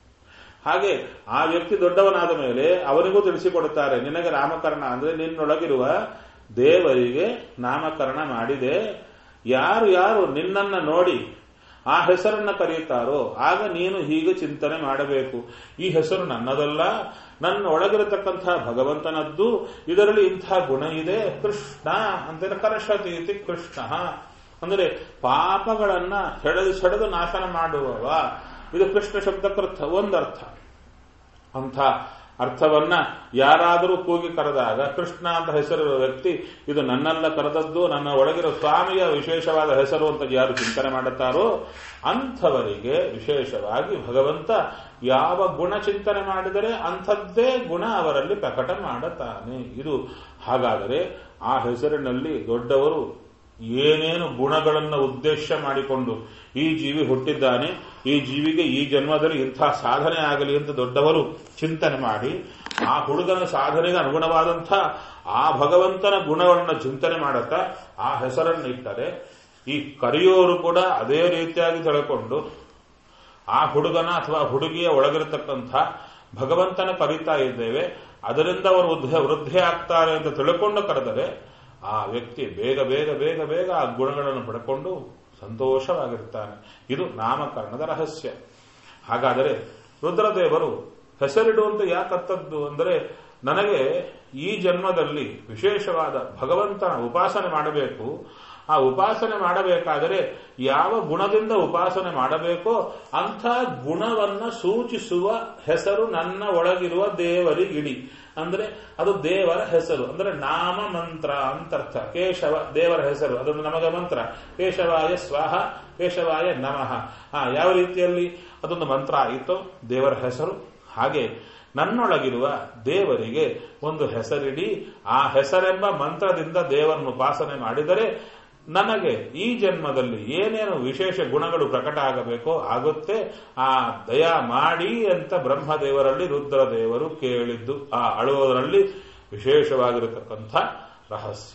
S1: ಹಾಗೆ ಆ ವ್ಯಕ್ತಿ ದೊಡ್ಡವನಾದ ಮೇಲೆ ಅವನಿಗೂ ತಿಳಿಸಿಕೊಡುತ್ತಾರೆ ನಿನಗೆ ನಾಮಕರಣ ಅಂದ್ರೆ ನಿನ್ನೊಳಗಿರುವ ದೇವರಿಗೆ ನಾಮಕರಣ ಮಾಡಿದೆ ಯಾರು ಯಾರು ನಿನ್ನನ್ನ ನೋಡಿ ಆ ಹೆಸರನ್ನ ಕರೆಯುತ್ತಾರೋ ಆಗ ನೀನು ಹೀಗೆ ಚಿಂತನೆ ಮಾಡಬೇಕು ಈ ಹೆಸರು ನನ್ನದಲ್ಲ ನನ್ನ ಒಳಗಿರತಕ್ಕಂತಹ ಭಗವಂತನದ್ದು ಇದರಲ್ಲಿ ಇಂತಹ ಗುಣ ಇದೆ ಕೃಷ್ಣ ಅಂತ ಕರಶತೀತಿ ಕೃಷ್ಣ ಅಂದರೆ ಪಾಪಗಳನ್ನ ಸೆಳೆದು ಸೆಳೆದು ನಾಶನ ಮಾಡುವವ ಇದು ಕೃಷ್ಣ ಶಬ್ದಕ್ಕರ್ಥ ಒಂದರ್ಥ ಅಂಥ ಅರ್ಥವನ್ನ ಯಾರಾದರೂ ಕೂಗಿ ಕರೆದಾಗ ಕೃಷ್ಣ ಅಂತ ಹೆಸರಿರುವ ವ್ಯಕ್ತಿ ಇದು ನನ್ನೆಲ್ಲ ಕರೆದದ್ದು ನನ್ನ ಒಳಗಿರೋ ಸ್ವಾಮಿಯ ವಿಶೇಷವಾದ ಹೆಸರು ಅಂತ ಯಾರು ಚಿಂತನೆ ಮಾಡುತ್ತಾರೋ ಅಂಥವರಿಗೆ ವಿಶೇಷವಾಗಿ ಭಗವಂತ ಯಾವ ಗುಣ ಚಿಂತನೆ ಮಾಡಿದರೆ ಅಂಥದ್ದೇ ಗುಣ ಅವರಲ್ಲಿ ಪ್ರಕಟ ಮಾಡುತ್ತಾನೆ ಇದು ಹಾಗಾದರೆ ಆ ಹೆಸರಿನಲ್ಲಿ ದೊಡ್ಡವರು ಏನೇನು ಗುಣಗಳನ್ನು ಉದ್ದೇಶ ಮಾಡಿಕೊಂಡು ಈ ಜೀವಿ ಹುಟ್ಟಿದ್ದಾನೆ ಈ ಜೀವಿಗೆ ಈ ಜನ್ಮದಲ್ಲಿ ಇಂಥ ಸಾಧನೆ ಆಗಲಿ ಅಂತ ದೊಡ್ಡವರು ಚಿಂತನೆ ಮಾಡಿ ಆ ಹುಡುಗನ ಸಾಧನೆಗೆ ಅನುಗುಣವಾದಂಥ ಆ ಭಗವಂತನ ಗುಣಗಳನ್ನು ಚಿಂತನೆ ಮಾಡುತ್ತಾ ಆ ಹೆಸರನ್ನು ಇಟ್ಟರೆ ಈ ಕರೆಯೋರು ಕೂಡ ಅದೇ ರೀತಿಯಾಗಿ ತಿಳ್ಕೊಂಡು ಆ ಹುಡುಗನ ಅಥವಾ ಹುಡುಗಿಯ ಒಳಗಿರತಕ್ಕಂಥ ಭಗವಂತನ ಕರೀತಾ ಇದ್ದೇವೆ ಅದರಿಂದ ಅವರು ವೃದ್ಧೆ ವೃದ್ಧಿ ಆಗ್ತಾರೆ ಅಂತ ತಿಳ್ಕೊಂಡು ಕರೆದರೆ ಆ ವ್ಯಕ್ತಿ ಬೇಗ ಬೇಗ ಬೇಗ ಬೇಗ ಆ ಗುಣಗಳನ್ನು ಪಡ್ಕೊಂಡು ಸಂತೋಷವಾಗಿರ್ತಾನೆ ಇದು ನಾಮಕರಣದ ರಹಸ್ಯ ಹಾಗಾದರೆ ರುದ್ರದೇವರು ಹೆಸರಿಡುವಂತ ಯಾಕತ್ತದ್ದು ಅಂದರೆ ನನಗೆ ಈ ಜನ್ಮದಲ್ಲಿ ವಿಶೇಷವಾದ ಭಗವಂತನ ಉಪಾಸನೆ ಮಾಡಬೇಕು ಆ ಉಪಾಸನೆ ಮಾಡಬೇಕಾದರೆ ಯಾವ ಗುಣದಿಂದ ಉಪಾಸನೆ ಮಾಡಬೇಕೋ ಅಂಥ ಗುಣವನ್ನ ಸೂಚಿಸುವ ಹೆಸರು ನನ್ನ ಒಳಗಿರುವ ದೇವರಿಗಿಡಿ ಅಂದ್ರೆ ಅದು ದೇವರ ಹೆಸರು ಅಂದ್ರೆ ನಾಮ ಮಂತ್ರ ಅಂತರ್ಥ ಕೇಶವ ದೇವರ ಹೆಸರು ಅದೊಂದು ನಮಗೆ ಮಂತ್ರ ಕೇಶವಾಯ ಸ್ವಾಹ ಕೇಶವಾಯ ನಮಃ ಆ ಯಾವ ರೀತಿಯಲ್ಲಿ ಅದೊಂದು ಮಂತ್ರ ಆಯಿತು ದೇವರ ಹೆಸರು ಹಾಗೆ ನನ್ನೊಳಗಿರುವ ದೇವರಿಗೆ ಒಂದು ಹೆಸರಿಡಿ ಆ ಹೆಸರೆಂಬ ಮಂತ್ರದಿಂದ ದೇವರನ್ನು ಉಪಾಸನೆ ಮಾಡಿದರೆ ನನಗೆ ಈ ಜನ್ಮದಲ್ಲಿ ಏನೇನು ವಿಶೇಷ ಗುಣಗಳು ಪ್ರಕಟ ಆಗಬೇಕೋ ಆಗುತ್ತೆ ಆ ದಯ ಮಾಡಿ ಅಂತ ಬ್ರಹ್ಮದೇವರಲ್ಲಿ ರುದ್ರದೇವರು ಕೇಳಿದ್ದು ಆ ಅಳುವುದರಲ್ಲಿ ವಿಶೇಷವಾಗಿರತಕ್ಕಂಥ ರಹಸ್ಯ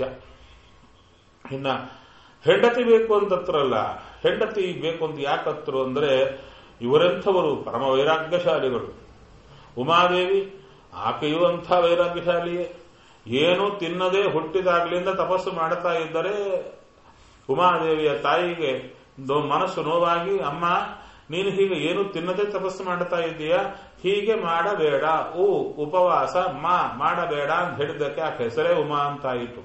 S1: ಇನ್ನ ಹೆಂಡತಿ ಬೇಕು ಅಂತತ್ರಲ್ಲ ಹೆಂಡತಿ ಬೇಕು ಅಂತ ಯಾಕತ್ರು ಅಂದ್ರೆ ಇವರೆಂಥವರು ಪರಮ ವೈರಾಗ್ಯಶಾಲಿಗಳು ಉಮಾದೇವಿ ಆಕೆಯೂ ಅಂಥ ವೈರಾಗ್ಯಶಾಲಿಯೇ ಏನು ತಿನ್ನದೆ ಹುಟ್ಟಿದಾಗ್ಲಿಂದ ತಪಸ್ಸು ಮಾಡ್ತಾ ಇದ್ದರೆ ಉಮಾದೇವಿಯ ತಾಯಿಗೆ ಮನಸ್ಸು ನೋವಾಗಿ ಅಮ್ಮ ನೀನು ಹೀಗೆ ಏನು ತಿನ್ನದೆ ತಪಸ್ಸು ಮಾಡ್ತಾ ಇದ್ದೀಯಾ ಹೀಗೆ ಮಾಡಬೇಡ ಊ ಉಪವಾಸ ಮಾ ಮಾಡಬೇಡ ಅಂತ ಹೇಳಿದ್ದಕ್ಕೆ ಆ ಹೆಸರೇ ಉಮಾ ಅಂತಾಯಿತು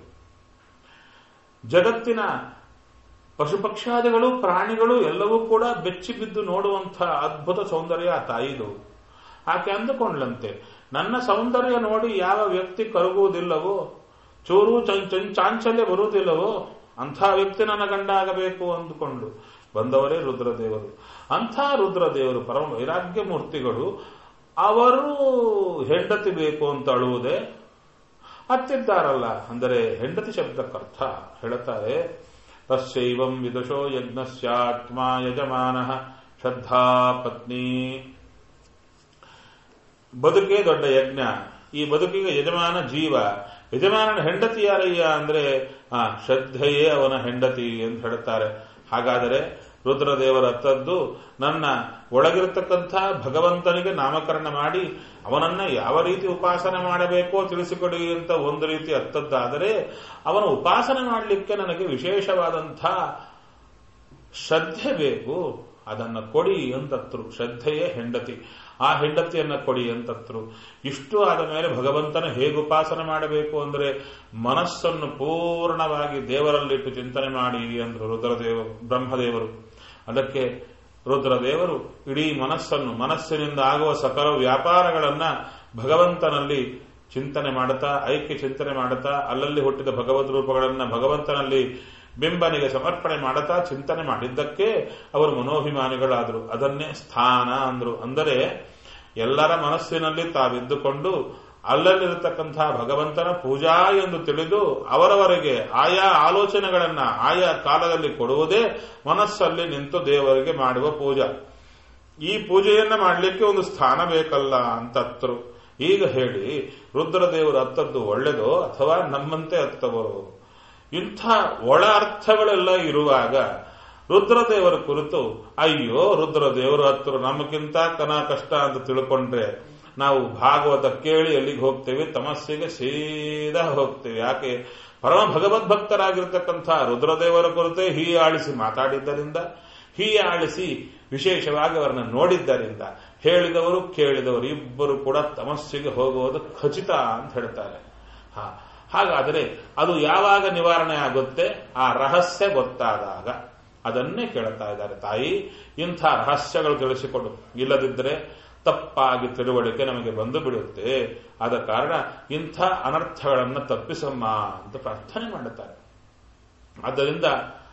S1: ಜಗತ್ತಿನ ಪಶುಪಕ್ಷಾದಿಗಳು ಪ್ರಾಣಿಗಳು ಎಲ್ಲವೂ ಕೂಡ ಬೆಚ್ಚಿ ಬಿದ್ದು ನೋಡುವಂಥ ಅದ್ಭುತ ಸೌಂದರ್ಯ ಆ ತಾಯಿದು ಆಕೆ ಅಂದುಕೊಂಡ್ಲಂತೆ ನನ್ನ ಸೌಂದರ್ಯ ನೋಡಿ ಯಾವ ವ್ಯಕ್ತಿ ಕರಗುವುದಿಲ್ಲವೋ ಚೂರು ಚಾಂಚಲ್ಯ ಬರುವುದಿಲ್ಲವೋ ಅಂಥ ವ್ಯಕ್ತಿ ನನ್ನ ಗಂಡ ಆಗಬೇಕು ಅಂದುಕೊಂಡು ಬಂದವರೇ ರುದ್ರದೇವರು ಅಂಥ ರುದ್ರದೇವರು ಪರಮ ವೈರಾಗ್ಯ ಮೂರ್ತಿಗಳು ಅವರು ಹೆಂಡತಿ ಬೇಕು ಅಂತ ಅಳುವುದೇ ಅತ್ತಿದ್ದಾರಲ್ಲ ಅಂದರೆ ಹೆಂಡತಿ ಶಬ್ದಕ್ಕರ್ಥ ಹೇಳುತ್ತಾರೆ ತಸ್ಯೈವಂ ವಿದುಷೋ ಯಜ್ಞಸ್ಯಾತ್ಮ ಯಜಮಾನ ಶ್ರದ್ಧಾ ಪತ್ನಿ ಬದುಕೇ ದೊಡ್ಡ ಯಜ್ಞ ಈ ಬದುಕಿಗೆ ಯಜಮಾನ ಜೀವ ಯಜಮಾನನ ಹೆಂಡತಿ ಯಾರಯ್ಯ ಅಂದ್ರೆ ಆ ಶ್ರದ್ಧೆಯೇ ಅವನ ಹೆಂಡತಿ ಅಂತ ಹೇಳುತ್ತಾರೆ ಹಾಗಾದರೆ ರುದ್ರದೇವರ ಅತ್ತದ್ದು ನನ್ನ ಒಳಗಿರತಕ್ಕಂಥ ಭಗವಂತನಿಗೆ ನಾಮಕರಣ ಮಾಡಿ ಅವನನ್ನ ಯಾವ ರೀತಿ ಉಪಾಸನೆ ಮಾಡಬೇಕೋ ತಿಳಿಸಿಕೊಡಿ ಅಂತ ಒಂದು ರೀತಿ ಅತ್ತದ್ದಾದರೆ ಅವನ ಉಪಾಸನೆ ಮಾಡಲಿಕ್ಕೆ ನನಗೆ ವಿಶೇಷವಾದಂಥ ಶ್ರದ್ಧೆ ಬೇಕು ಅದನ್ನ ಕೊಡಿ ಅಂತತ್ರು ಶ್ರದ್ಧೆಯೇ ಹೆಂಡತಿ ಆ ಹೆಂಡತಿಯನ್ನ ಕೊಡಿ ಅಂತತ್ರು ಇಷ್ಟು ಆದ ಮೇಲೆ ಭಗವಂತನ ಹೇಗೆ ಉಪಾಸನೆ ಮಾಡಬೇಕು ಅಂದ್ರೆ ಮನಸ್ಸನ್ನು ಪೂರ್ಣವಾಗಿ ದೇವರಲ್ಲಿಟ್ಟು ಚಿಂತನೆ ಮಾಡಿ ಅಂದ್ರು ರುದ್ರದೇವ ಬ್ರಹ್ಮದೇವರು ಅದಕ್ಕೆ ರುದ್ರದೇವರು ಇಡೀ ಮನಸ್ಸನ್ನು ಮನಸ್ಸಿನಿಂದ ಆಗುವ ಸಕಲ ವ್ಯಾಪಾರಗಳನ್ನ ಭಗವಂತನಲ್ಲಿ ಚಿಂತನೆ ಮಾಡುತ್ತಾ ಐಕ್ಯ ಚಿಂತನೆ ಮಾಡುತ್ತಾ ಅಲ್ಲಲ್ಲಿ ಹುಟ್ಟಿದ ಭಗವದ್ ರೂಪಗಳನ್ನ ಭಗವಂತನಲ್ಲಿ ಬಿಂಬನಿಗೆ ಸಮರ್ಪಣೆ ಮಾಡುತ್ತಾ ಚಿಂತನೆ ಮಾಡಿದ್ದಕ್ಕೆ ಅವರು ಮನೋಭಿಮಾನಿಗಳಾದರು ಅದನ್ನೇ ಸ್ಥಾನ ಅಂದ್ರು ಅಂದರೆ ಎಲ್ಲರ ಮನಸ್ಸಿನಲ್ಲಿ ತಾವಿದ್ದುಕೊಂಡು ಅಲ್ಲಲ್ಲಿರತಕ್ಕಂತಹ ಭಗವಂತನ ಪೂಜಾ ಎಂದು ತಿಳಿದು ಅವರವರಿಗೆ ಆಯಾ ಆಲೋಚನೆಗಳನ್ನ ಆಯಾ ಕಾಲದಲ್ಲಿ ಕೊಡುವುದೇ ಮನಸ್ಸಲ್ಲಿ ನಿಂತು ದೇವರಿಗೆ ಮಾಡುವ ಪೂಜಾ ಈ ಪೂಜೆಯನ್ನ ಮಾಡಲಿಕ್ಕೆ ಒಂದು ಸ್ಥಾನ ಬೇಕಲ್ಲ ಅಂತತ್ರು ಈಗ ಹೇಳಿ ರುದ್ರದೇವರು ಅತ್ತದ್ದು ಒಳ್ಳೆಯದು ಅಥವಾ ನಮ್ಮಂತೆ ಅತ್ತವರು ಇಂಥ ಒಳ ಅರ್ಥಗಳೆಲ್ಲ ಇರುವಾಗ ರುದ್ರದೇವರ ಕುರಿತು ಅಯ್ಯೋ ರುದ್ರದೇವರು ಹತ್ತರು ನಮಗಿಂತ ಕನ ಕಷ್ಟ ಅಂತ ತಿಳ್ಕೊಂಡ್ರೆ ನಾವು ಭಾಗವತ ಕೇಳಿ ಎಲ್ಲಿಗೆ ಹೋಗ್ತೇವೆ ತಮಸ್ಸಿಗೆ ಸೀದಾ ಹೋಗ್ತೇವೆ ಯಾಕೆ ಪರಮ ಭಗವದ್ಭಕ್ತರಾಗಿರ್ತಕ್ಕಂಥ ರುದ್ರದೇವರ ಕುರಿತೇ ಹೀಯಾಳಿಸಿ ಮಾತಾಡಿದ್ದರಿಂದ ಹೀಯಾಳಿಸಿ ವಿಶೇಷವಾಗಿ ಅವರನ್ನ ನೋಡಿದ್ದರಿಂದ ಹೇಳಿದವರು ಕೇಳಿದವರು ಇಬ್ಬರು ಕೂಡ ತಮಸ್ಸಿಗೆ ಹೋಗುವುದು ಖಚಿತ ಅಂತ ಹೇಳ್ತಾರೆ ಹಾ ಹಾಗಾದರೆ ಅದು ಯಾವಾಗ ನಿವಾರಣೆ ಆಗುತ್ತೆ ಆ ರಹಸ್ಯ ಗೊತ್ತಾದಾಗ ಅದನ್ನೇ ಕೇಳ್ತಾ ಇದ್ದಾರೆ ತಾಯಿ ಇಂಥ ರಹಸ್ಯಗಳು ತಿಳಿಸಿಕೊಡು ಇಲ್ಲದಿದ್ದರೆ ತಪ್ಪಾಗಿ ತಿಳುವಳಿಕೆ ನಮಗೆ ಬಂದು ಬಿಡುತ್ತೆ ಆದ ಕಾರಣ ಇಂಥ ಅನರ್ಥಗಳನ್ನು ತಪ್ಪಿಸಮ್ಮ ಅಂತ ಪ್ರಾರ್ಥನೆ ಮಾಡುತ್ತಾರೆ ಆದ್ದರಿಂದ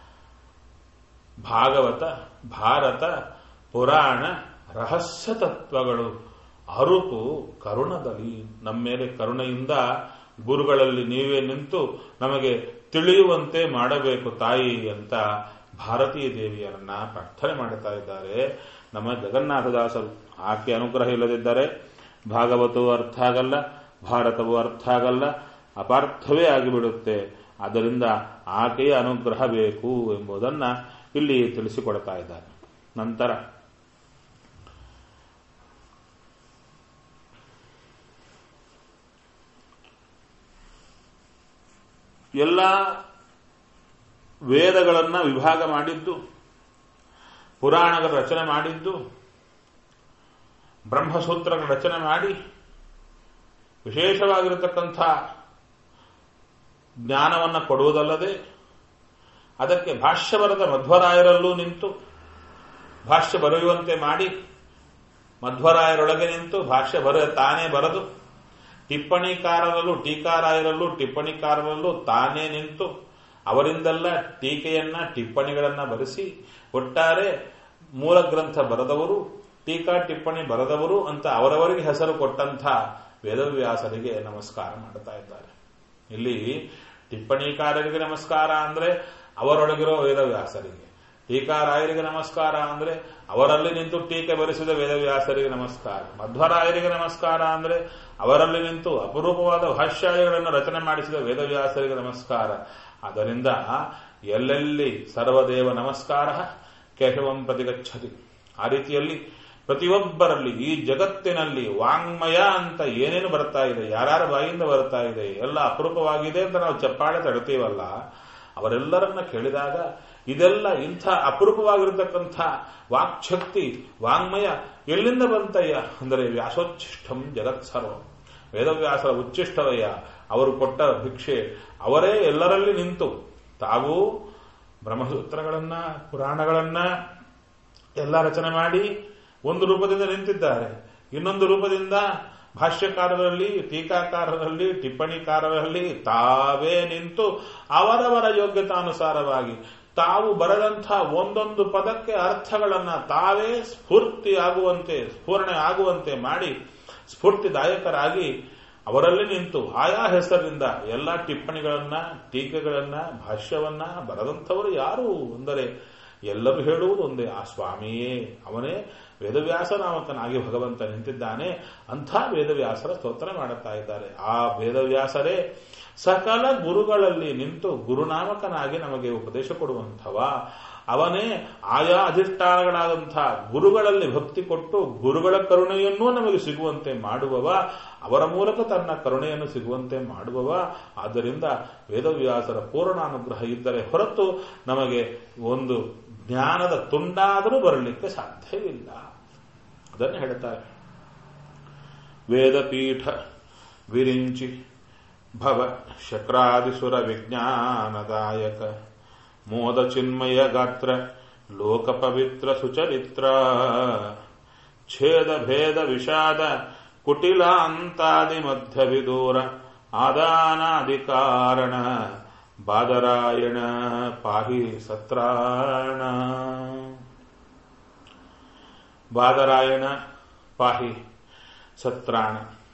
S1: ಭಾಗವತ ಭಾರತ ಪುರಾಣ ರಹಸ್ಯ ತತ್ವಗಳು ಅರುಪು ಕರುಣದಲ್ಲಿ ನಮ್ಮ ಮೇಲೆ ಕರುಣೆಯಿಂದ ಗುರುಗಳಲ್ಲಿ ನೀವೇ ನಿಂತು ನಮಗೆ ತಿಳಿಯುವಂತೆ ಮಾಡಬೇಕು ತಾಯಿ ಅಂತ ಭಾರತೀಯ ದೇವಿಯರನ್ನ ಪ್ರಾರ್ಥನೆ ಮಾಡುತ್ತಾ ಇದ್ದಾರೆ ನಮ್ಮ ಜಗನ್ನಾಥದಾಸರು ಆಕೆ ಅನುಗ್ರಹ ಇಲ್ಲದಿದ್ದರೆ ಭಾಗವತವು ಅರ್ಥ ಆಗಲ್ಲ ಭಾರತವು ಅರ್ಥ ಆಗಲ್ಲ ಅಪಾರ್ಥವೇ ಆಗಿಬಿಡುತ್ತೆ ಆದ್ದರಿಂದ ಆಕೆಯ ಅನುಗ್ರಹ ಬೇಕು ಎಂಬುದನ್ನ ಇಲ್ಲಿ ತಿಳಿಸಿಕೊಡ್ತಾ ಇದ್ದಾರೆ ನಂತರ ಎಲ್ಲ ವೇದಗಳನ್ನ ವಿಭಾಗ ಮಾಡಿದ್ದು ಪುರಾಣಗಳ ರಚನೆ ಮಾಡಿದ್ದು ಬ್ರಹ್ಮಸೂತ್ರಗಳ ರಚನೆ ಮಾಡಿ ವಿಶೇಷವಾಗಿರತಕ್ಕಂಥ ಜ್ಞಾನವನ್ನು ಕೊಡುವುದಲ್ಲದೆ ಅದಕ್ಕೆ ಭಾಷ್ಯ ಬರೆದ ಮಧ್ವರಾಯರಲ್ಲೂ ನಿಂತು ಭಾಷ್ಯ ಬರೆಯುವಂತೆ ಮಾಡಿ ಮಧ್ವರಾಯರೊಳಗೆ ನಿಂತು ಭಾಷ್ಯ ಬರ ತಾನೇ ಬರೆದು ಟಿಪ್ಪಣಿಕಾರರಲ್ಲೂ ಟೀಕಾರಾಯರಲ್ಲೂ ಟಿಪ್ಪಣಿಕಾರರಲ್ಲೂ ತಾನೇ ನಿಂತು ಅವರಿಂದೆಲ್ಲ ಟೀಕೆಯನ್ನ ಟಿಪ್ಪಣಿಗಳನ್ನ ಬರೆಸಿ ಒಟ್ಟಾರೆ ಮೂಲ ಗ್ರಂಥ ಬರೆದವರು ಟೀಕಾ ಟಿಪ್ಪಣಿ ಬರೆದವರು ಅಂತ ಅವರವರಿಗೆ ಹೆಸರು ಕೊಟ್ಟಂಥ ವೇದವ್ಯಾಸರಿಗೆ ನಮಸ್ಕಾರ ಮಾಡ್ತಾ ಇದ್ದಾರೆ ಇಲ್ಲಿ ಟಿಪ್ಪಣಿಕಾರರಿಗೆ ನಮಸ್ಕಾರ ಅಂದ್ರೆ ಅವರೊಳಗಿರೋ ವೇದವ್ಯಾಸರಿಗೆ ಟೀಕಾರಾಯರಿಗೆ ನಮಸ್ಕಾರ ಅಂದ್ರೆ ಅವರಲ್ಲಿ ನಿಂತು ಟೀಕೆ ಬರೆಸಿದ ವೇದವ್ಯಾಸರಿಗೆ ನಮಸ್ಕಾರ ಮಧ್ವರಾಯರಿಗೆ ನಮಸ್ಕಾರ ಅಂದ್ರೆ ಅವರಲ್ಲಿ ನಿಂತು ಅಪರೂಪವಾದ ಭಾಷ್ಯಾಯಗಳನ್ನು ರಚನೆ ಮಾಡಿಸಿದ ವೇದವ್ಯಾಸರಿಗೆ ನಮಸ್ಕಾರ ಅದರಿಂದ ಎಲ್ಲೆಲ್ಲಿ ಸರ್ವದೇವ ನಮಸ್ಕಾರ ಕೇಶವಂ ಪ್ರತಿಗಚ್ಚತಿ ಆ ರೀತಿಯಲ್ಲಿ ಪ್ರತಿಯೊಬ್ಬರಲ್ಲಿ ಈ ಜಗತ್ತಿನಲ್ಲಿ ವಾಂಗ್ಮಯ ಅಂತ ಏನೇನು ಬರ್ತಾ ಇದೆ ಯಾರ್ಯಾರ ಬಾಯಿಂದ ಬರ್ತಾ ಇದೆ ಎಲ್ಲ ಅಪರೂಪವಾಗಿದೆ ಅಂತ ನಾವು ಚಪ್ಪಾಳೆ ತಡ್ತೀವಲ್ಲ ಅವರೆಲ್ಲರನ್ನ ಕೇಳಿದಾಗ ಇದೆಲ್ಲ ಇಂಥ ಅಪರೂಪವಾಗಿರತಕ್ಕಂಥ ವಾಕ್ಶಕ್ತಿ ವಾಂಗ್ಮಯ ಎಲ್ಲಿಂದ ಬಂತಯ್ಯ ಅಂದರೆ ವ್ಯಾಸೋಚ್ಛಿಷ್ಟಂ ಜಗತ್ಸರ್ವ ವೇದವ್ಯಾಸರ ಉಚ್ಚಿಷ್ಟವಯ್ಯ ಅವರು ಕೊಟ್ಟ ಭಿಕ್ಷೆ ಅವರೇ ಎಲ್ಲರಲ್ಲಿ ನಿಂತು ತಾವು ಬ್ರಹ್ಮಸೂತ್ರಗಳನ್ನ ಪುರಾಣಗಳನ್ನ ಎಲ್ಲ ರಚನೆ ಮಾಡಿ ಒಂದು ರೂಪದಿಂದ ನಿಂತಿದ್ದಾರೆ ಇನ್ನೊಂದು ರೂಪದಿಂದ ಭಾಷ್ಯಕಾರರಲ್ಲಿ ಟೀಕಾಕಾರರಲ್ಲಿ ಟಿಪ್ಪಣಿಕಾರರಲ್ಲಿ ತಾವೇ ನಿಂತು ಅವರವರ ಯೋಗ್ಯತಾನುಸಾರವಾಗಿ ತಾವು ಬರೆದಂಥ ಒಂದೊಂದು ಪದಕ್ಕೆ ಅರ್ಥಗಳನ್ನ ತಾವೇ ಸ್ಫೂರ್ತಿ ಆಗುವಂತೆ ಸ್ಫೂರ್ಣೆ ಆಗುವಂತೆ ಮಾಡಿ ಸ್ಫೂರ್ತಿದಾಯಕರಾಗಿ ಅವರಲ್ಲಿ ನಿಂತು ಆಯಾ ಹೆಸರಿನಿಂದ ಎಲ್ಲ ಟಿಪ್ಪಣಿಗಳನ್ನ ಟೀಕೆಗಳನ್ನ ಭಾಷ್ಯವನ್ನ ಬರೆದಂಥವರು ಯಾರು ಅಂದರೆ ಎಲ್ಲರೂ ಹೇಳುವುದು ಒಂದೇ ಆ ಸ್ವಾಮಿಯೇ ಅವನೇ ವೇದವ್ಯಾಸ ನಾಮಕನಾಗಿ ಭಗವಂತ ನಿಂತಿದ್ದಾನೆ ಅಂಥ ವೇದವ್ಯಾಸರ ಸ್ತೋತ್ರ ಮಾಡುತ್ತಾ ಇದ್ದಾರೆ ಆ ವೇದವ್ಯಾಸರೇ ಸಕಲ ಗುರುಗಳಲ್ಲಿ ನಿಂತು ಗುರುನಾಮಕನಾಗಿ ನಮಗೆ ಉಪದೇಶ ಕೊಡುವಂಥವ ಅವನೇ ಆಯಾ ಅಧಿಷ್ಠಾನಗಳಾದಂಥ ಗುರುಗಳಲ್ಲಿ ಭಕ್ತಿ ಕೊಟ್ಟು ಗುರುಗಳ ಕರುಣೆಯನ್ನೂ ನಮಗೆ ಸಿಗುವಂತೆ ಮಾಡುವವ ಅವರ ಮೂಲಕ ತನ್ನ ಕರುಣೆಯನ್ನು ಸಿಗುವಂತೆ ಮಾಡುವವ ಆದ್ದರಿಂದ ವೇದವ್ಯಾಸರ ಪೂರ್ಣಾನುಗ್ರಹ ಇದ್ದರೆ ಹೊರತು ನಮಗೆ ಒಂದು ಜ್ಞಾನದ ತುಂಡಾದರೂ ಬರಲಿಕ್ಕೆ ಸಾಧ್ಯವಿಲ್ಲ ಅದನ್ನು ಹೇಳ್ತಾರೆ ವೇದಪೀಠ ವಿರಿಂಚಿ ಭವ ಶಕ್ರಾದಿಸುರ ವಿಜ್ಞಾನದಾಯಕ ಮೋದ ಚಿನ್ಮಯ ಗಾತ್ರ ಲೋಕ ಪವಿತ್ರ ಸುಚರಿತ್ರ ಛೇದ ಭೇದ ವಿಷಾದ ಕುಟಿಲಾಂತಾದಿ ಮಧ್ಯ ವಿದೂರ ಆದಾನಾದಿ ಕಾರಣ ಬಾದರಾಯಣ ಪಾಹಿ ಸತ್ರಾಣ ಬಾದರಾಯಣ ಪಾಹಿ ಸತ್ರಾಣ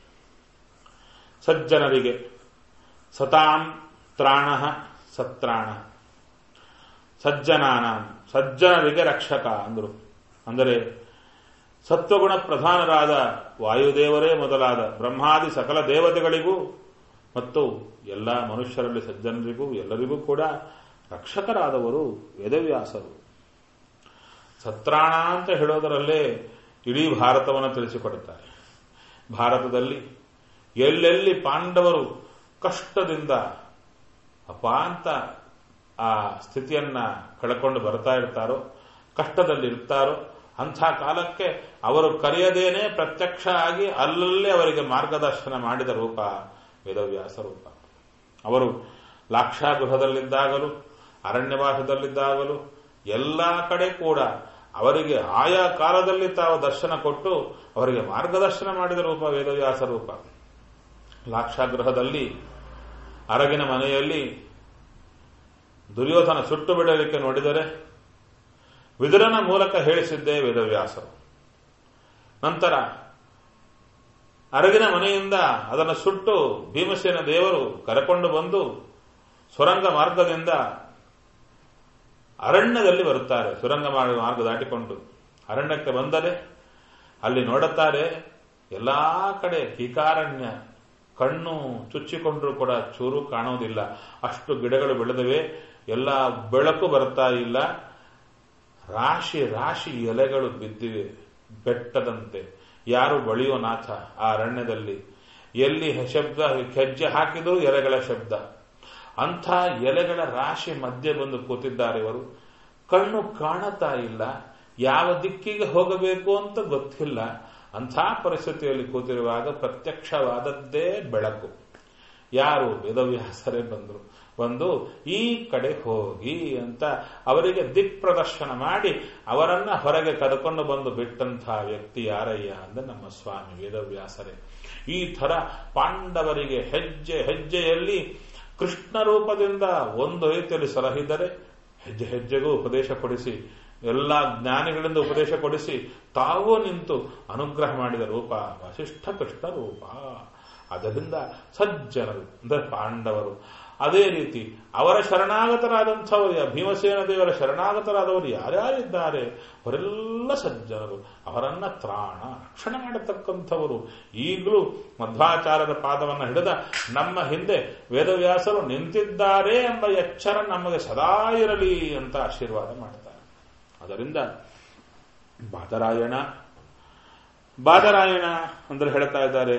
S1: ಸಜ್ಜನರಿಗೆ ಸತಾಂ ತ್ರಾಣ ಸತ್ರಾಣ ಸಜ್ಜನಾನ ಸಜ್ಜನರಿಗೆ ರಕ್ಷಕ ಅಂದರು ಅಂದರೆ ಸತ್ವಗುಣ ಪ್ರಧಾನರಾದ ವಾಯುದೇವರೇ ಮೊದಲಾದ ಬ್ರಹ್ಮಾದಿ ಸಕಲ ದೇವತೆಗಳಿಗೂ ಮತ್ತು ಎಲ್ಲ ಮನುಷ್ಯರಲ್ಲಿ ಸಜ್ಜನರಿಗೂ ಎಲ್ಲರಿಗೂ ಕೂಡ ರಕ್ಷಕರಾದವರು ವೇದವ್ಯಾಸರು ಸತ್ರಾಣ ಅಂತ ಹೇಳೋದರಲ್ಲೇ ಇಡೀ ಭಾರತವನ್ನು ತಿಳಿಸಿಕೊಡುತ್ತಾರೆ ಭಾರತದಲ್ಲಿ ಎಲ್ಲೆಲ್ಲಿ ಪಾಂಡವರು ಕಷ್ಟದಿಂದ ಅಪಾಂತ ಆ ಸ್ಥಿತಿಯನ್ನ ಕಳ್ಕೊಂಡು ಬರ್ತಾ ಇರ್ತಾರೋ ಕಷ್ಟದಲ್ಲಿ ಇರ್ತಾರೋ ಅಂಥ ಕಾಲಕ್ಕೆ ಅವರು ಕರೆಯದೇನೆ ಪ್ರತ್ಯಕ್ಷ ಆಗಿ ಅಲ್ಲಲ್ಲೇ ಅವರಿಗೆ ಮಾರ್ಗದರ್ಶನ ಮಾಡಿದ ರೂಪ ವೇದವ್ಯಾಸ ರೂಪ ಅವರು ಲಾಕ್ಷಾಗೃಹದಲ್ಲಿದ್ದಾಗಲೂ ಅರಣ್ಯವಾಸದಲ್ಲಿದ್ದಾಗಲೂ ಎಲ್ಲ ಕಡೆ ಕೂಡ ಅವರಿಗೆ ಆಯಾ ಕಾಲದಲ್ಲಿ ತಾವು ದರ್ಶನ ಕೊಟ್ಟು ಅವರಿಗೆ ಮಾರ್ಗದರ್ಶನ ಮಾಡಿದ ರೂಪ ವೇದವ್ಯಾಸ ರೂಪ ಲಾಕ್ಷಾಗೃಹದಲ್ಲಿ ಅರಗಿನ ಮನೆಯಲ್ಲಿ ದುರ್ಯೋಧನ ಸುಟ್ಟು ಬಿಡಲಿಕ್ಕೆ ನೋಡಿದರೆ ವಿದುರನ ಮೂಲಕ ಹೇಳಿಸಿದ್ದೇ ವೇದವ್ಯಾಸರು ನಂತರ ಅರಗಿನ ಮನೆಯಿಂದ ಅದನ್ನು ಸುಟ್ಟು ಭೀಮಸೇನ ದೇವರು ಕರೆಕೊಂಡು ಬಂದು ಸುರಂಗ ಮಾರ್ಗದಿಂದ ಅರಣ್ಯದಲ್ಲಿ ಬರುತ್ತಾರೆ ಸುರಂಗ ಮಾರ್ಗ ದಾಟಿಕೊಂಡು ಅರಣ್ಯಕ್ಕೆ ಬಂದರೆ ಅಲ್ಲಿ ನೋಡುತ್ತಾರೆ ಎಲ್ಲಾ ಕಡೆ ಕೀಕಾರಣ್ಯ ಕಣ್ಣು ಚುಚ್ಚಿಕೊಂಡ್ರೂ ಕೂಡ ಚೂರು ಕಾಣುವುದಿಲ್ಲ ಅಷ್ಟು ಗಿಡಗಳು ಬೆಳೆದವೆ ಎಲ್ಲ ಬೆಳಕು ಬರ್ತಾ ಇಲ್ಲ ರಾಶಿ ರಾಶಿ ಎಲೆಗಳು ಬಿದ್ದಿವೆ ಬೆಟ್ಟದಂತೆ ಯಾರು ಬಳಿಯೋ ನಾಥ ಆ ಅರಣ್ಯದಲ್ಲಿ ಎಲ್ಲಿ ಶಬ್ದ ಹೆಜ್ಜೆ ಹಾಕಿದರೂ ಎಲೆಗಳ ಶಬ್ದ ಅಂಥ ಎಲೆಗಳ ರಾಶಿ ಮಧ್ಯೆ ಬಂದು ಕೂತಿದ್ದಾರೆ ಇವರು ಕಣ್ಣು ಕಾಣತಾ ಇಲ್ಲ ಯಾವ ದಿಕ್ಕಿಗೆ ಹೋಗಬೇಕು ಅಂತ ಗೊತ್ತಿಲ್ಲ ಅಂಥ ಪರಿಸ್ಥಿತಿಯಲ್ಲಿ ಕೂತಿರುವಾಗ ಪ್ರತ್ಯಕ್ಷವಾದದ್ದೇ ಬೆಳಕು ಯಾರು ವೇದವ್ಯಾಸರೇ ಬಂದರು ಬಂದು ಈ ಕಡೆ ಹೋಗಿ ಅಂತ ಅವರಿಗೆ ದಿಕ್ ಪ್ರದರ್ಶನ ಮಾಡಿ ಅವರನ್ನ ಹೊರಗೆ ಕರೆಕೊಂಡು ಬಂದು ಬಿಟ್ಟಂತಹ ವ್ಯಕ್ತಿ ಯಾರಯ್ಯ ಅಂದ್ರೆ ನಮ್ಮ ಸ್ವಾಮಿ ವೇದವ್ಯಾಸರೇ ಈ ತರ ಪಾಂಡವರಿಗೆ ಹೆಜ್ಜೆ ಹೆಜ್ಜೆಯಲ್ಲಿ ಕೃಷ್ಣ ರೂಪದಿಂದ ಒಂದು ರೀತಿಯಲ್ಲಿ ಸಲಹಿದರೆ ಹೆಜ್ಜೆ ಹೆಜ್ಜೆಗೂ ಉಪದೇಶ ಕೊಡಿಸಿ ಎಲ್ಲ ಜ್ಞಾನಿಗಳಿಂದ ಉಪದೇಶ ಕೊಡಿಸಿ ತಾವೂ ನಿಂತು ಅನುಗ್ರಹ ಮಾಡಿದ ರೂಪ ವಶಿಷ್ಠ ಕೃಷ್ಣ ರೂಪ ಅದರಿಂದ ಸಜ್ಜನರು ಅಂದರೆ ಪಾಂಡವರು ಅದೇ ರೀತಿ ಅವರ ಶರಣಾಗತರಾದಂಥವರು ಭೀಮಸೇನ ದೇವರ ಶರಣಾಗತರಾದವರು ಯಾರ್ಯಾರಿದ್ದಾರೆ ಅವರೆಲ್ಲ ಸಜ್ಜನರು ಅವರನ್ನ ತ್ರಾಣ ರಕ್ಷಣೆ ಮಾಡತಕ್ಕಂಥವರು ಈಗಲೂ ಮಧ್ವಾಚಾರ್ಯರ ಪಾದವನ್ನು ಹಿಡಿದ ನಮ್ಮ ಹಿಂದೆ ವೇದವ್ಯಾಸರು ನಿಂತಿದ್ದಾರೆ ಎಂಬ ಎಚ್ಚರ ನಮಗೆ ಸದಾ ಇರಲಿ ಅಂತ ಆಶೀರ್ವಾದ ಮಾಡ್ತಾರೆ ಅದರಿಂದ ಬಾದರಾಯಣ ಬಾದರಾಯಣ ಅಂದ್ರೆ ಹೇಳ್ತಾ ಇದ್ದಾರೆ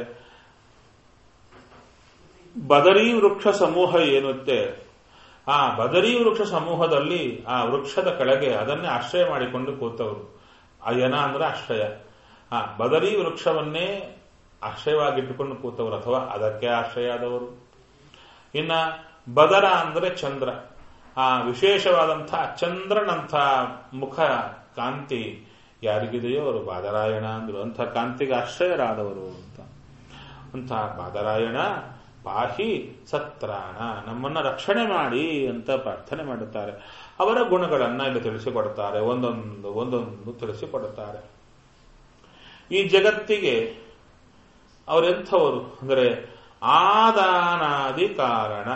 S1: ಬದರಿ ವೃಕ್ಷ ಸಮೂಹ ಏನುತ್ತೆ ಆ ಬದರಿ ವೃಕ್ಷ ಸಮೂಹದಲ್ಲಿ ಆ ವೃಕ್ಷದ ಕೆಳಗೆ ಅದನ್ನೇ ಆಶ್ರಯ ಮಾಡಿಕೊಂಡು ಕೂತವರು ಅಯನ ಅಂದ್ರೆ ಆಶ್ರಯ ಆ ಬದರಿ ವೃಕ್ಷವನ್ನೇ ಆಶ್ರಯವಾಗಿಟ್ಟುಕೊಂಡು ಕೂತವರು ಅಥವಾ ಅದಕ್ಕೆ ಆಶ್ರಯ ಆದವರು ಇನ್ನ ಬದರ ಅಂದ್ರೆ ಚಂದ್ರ ಆ ವಿಶೇಷವಾದಂತಹ ಚಂದ್ರನಂಥ ಮುಖ ಕಾಂತಿ ಯಾರಿಗಿದೆಯೋ ಅವರು ಬಾದರಾಯಣ ಅಂದ್ರು ಅಂಥ ಕಾಂತಿಗೆ ಆಶ್ರಯರಾದವರು ಅಂತ ಅಂತ ಬಾದರಾಯಣ ಪಾಹಿ ಸತ್ರಾಣ ನಮ್ಮನ್ನ ರಕ್ಷಣೆ ಮಾಡಿ ಅಂತ ಪ್ರಾರ್ಥನೆ ಮಾಡುತ್ತಾರೆ ಅವರ ಗುಣಗಳನ್ನ ಇಲ್ಲಿ ತಿಳಿಸಿಕೊಡುತ್ತಾರೆ ಒಂದೊಂದು ಒಂದೊಂದು ತಿಳಿಸಿಕೊಡುತ್ತಾರೆ ಈ ಜಗತ್ತಿಗೆ ಅವರೆಂಥವರು ಅಂದರೆ ಆದಾನಾದಿ ಕಾರಣ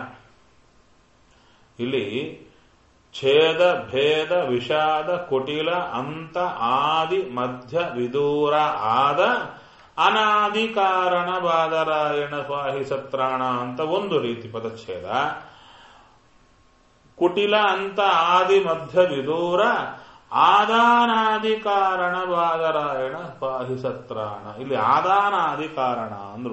S1: ಇಲ್ಲಿ ಛೇದ ಭೇದ ವಿಷಾದ ಕುಟಿಲ ಅಂತ ಆದಿ ಮಧ್ಯ ವಿದೂರ ಆದ ಅನಾದಿ ಕಾರಣ ಬಾದರಾಯಣ ಸ್ವಾಹಿ ಸತ್ರಾಣ ಅಂತ ಒಂದು ರೀತಿ ಪದಚ್ಛೇದ ಕುಟಿಲ ಅಂತ ಆದಿ ಮಧ್ಯ ವಿದೂರ ಆದಾನಾದಿ ಕಾರಣ ಬಾದರಾಯಣ ಪಾಹಿ ಸತ್ರಾಣ ಇಲ್ಲಿ ಆದಾನಾದಿ ಕಾರಣ ಅಂದ್ರು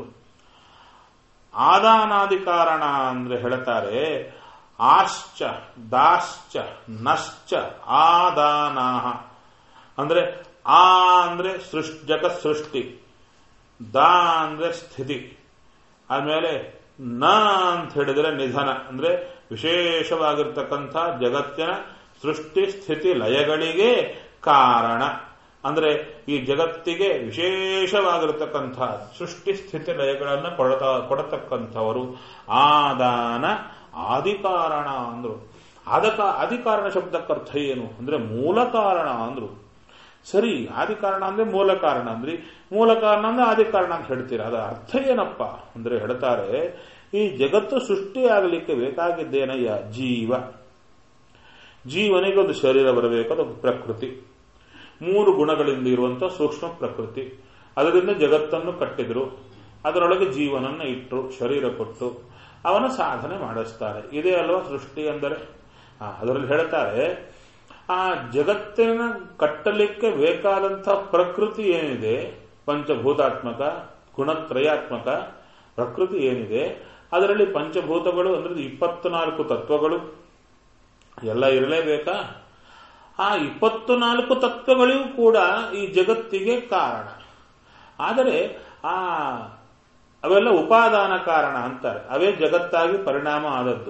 S1: ಆದಾನಾದಿ ಕಾರಣ ಅಂದ್ರೆ ಹೇಳ್ತಾರೆ ಆಶ್ಚ ದಾಶ್ಚ ನಶ್ಚ ಆದಾನಾಹ ಅಂದ್ರೆ ಆ ಅಂದ್ರೆ ಸೃಷ್ಟಿ ಜಗತ್ ಸೃಷ್ಟಿ ದಾ ಅಂದ್ರೆ ಸ್ಥಿತಿ ಆದ್ಮೇಲೆ ನ ಅಂತ ಹೇಳಿದ್ರೆ ನಿಧನ ಅಂದ್ರೆ ವಿಶೇಷವಾಗಿರ್ತಕ್ಕಂಥ ಜಗತ್ತಿನ ಸೃಷ್ಟಿ ಸ್ಥಿತಿ ಲಯಗಳಿಗೆ ಕಾರಣ ಅಂದ್ರೆ ಈ ಜಗತ್ತಿಗೆ ವಿಶೇಷವಾಗಿರತಕ್ಕಂಥ ಸೃಷ್ಟಿ ಸ್ಥಿತಿ ಲಯಗಳನ್ನು ಕೊಡತ ಕೊಡತಕ್ಕಂಥವರು ಆದಾನ ಆದಿಕಾರಣ ಅಂದ್ರು ಆದಕ ಆದಿಕಾರಣ ಶಬ್ದಕ್ಕರ್ಥ ಏನು ಅಂದ್ರೆ ಮೂಲ ಕಾರಣ ಅಂದ್ರು ಸರಿ ಆದಿಕಾರಣ ಅಂದ್ರೆ ಮೂಲ ಕಾರಣ ಅಂದ್ರಿ ಮೂಲ ಕಾರಣ ಅಂದ್ರೆ ಆದಿಕಾರಣ ಅಂತ ಹೇಳ್ತೀರಾ ಅದರ ಅರ್ಥ ಏನಪ್ಪ ಅಂದ್ರೆ ಹೇಳ್ತಾರೆ ಈ ಜಗತ್ತು ಸೃಷ್ಟಿಯಾಗಲಿಕ್ಕೆ ಬೇಕಾಗಿದ್ದೇನಯ್ಯ ಜೀವ ಜೀವನಿಗೆ ಒಂದು ಶರೀರ ಬರಬೇಕು ಅದು ಪ್ರಕೃತಿ ಮೂರು ಗುಣಗಳಿಂದ ಇರುವಂತಹ ಸೂಕ್ಷ್ಮ ಪ್ರಕೃತಿ ಅದರಿಂದ ಜಗತ್ತನ್ನು ಕಟ್ಟಿದ್ರು ಅದರೊಳಗೆ ಜೀವನನ್ನ ಇಟ್ಟರು ಶರೀರ ಕೊಟ್ಟು ಅವನ ಸಾಧನೆ ಮಾಡಿಸ್ತಾರೆ ಇದೇ ಅಲ್ವಾ ಸೃಷ್ಟಿ ಅಂದರೆ ಅದರಲ್ಲಿ ಹೇಳ್ತಾರೆ ಆ ಜಗತ್ತಿನ ಕಟ್ಟಲಿಕ್ಕೆ ಬೇಕಾದಂತಹ ಪ್ರಕೃತಿ ಏನಿದೆ ಪಂಚಭೂತಾತ್ಮಕ ಗುಣತ್ರಯಾತ್ಮಕ ಪ್ರಕೃತಿ ಏನಿದೆ ಅದರಲ್ಲಿ ಪಂಚಭೂತಗಳು ಅಂದ್ರೆ ಇಪ್ಪತ್ನಾಲ್ಕು ತತ್ವಗಳು ಎಲ್ಲ ಇರಲೇಬೇಕಾ ಆ ಇಪ್ಪತ್ತು ನಾಲ್ಕು ತತ್ವಗಳಿಗೂ ಕೂಡ ಈ ಜಗತ್ತಿಗೆ ಕಾರಣ ಆದರೆ ಆ ಅವೆಲ್ಲ ಉಪಾದಾನ ಕಾರಣ ಅಂತಾರೆ ಅವೇ ಜಗತ್ತಾಗಿ ಪರಿಣಾಮ ಆದದ್ದು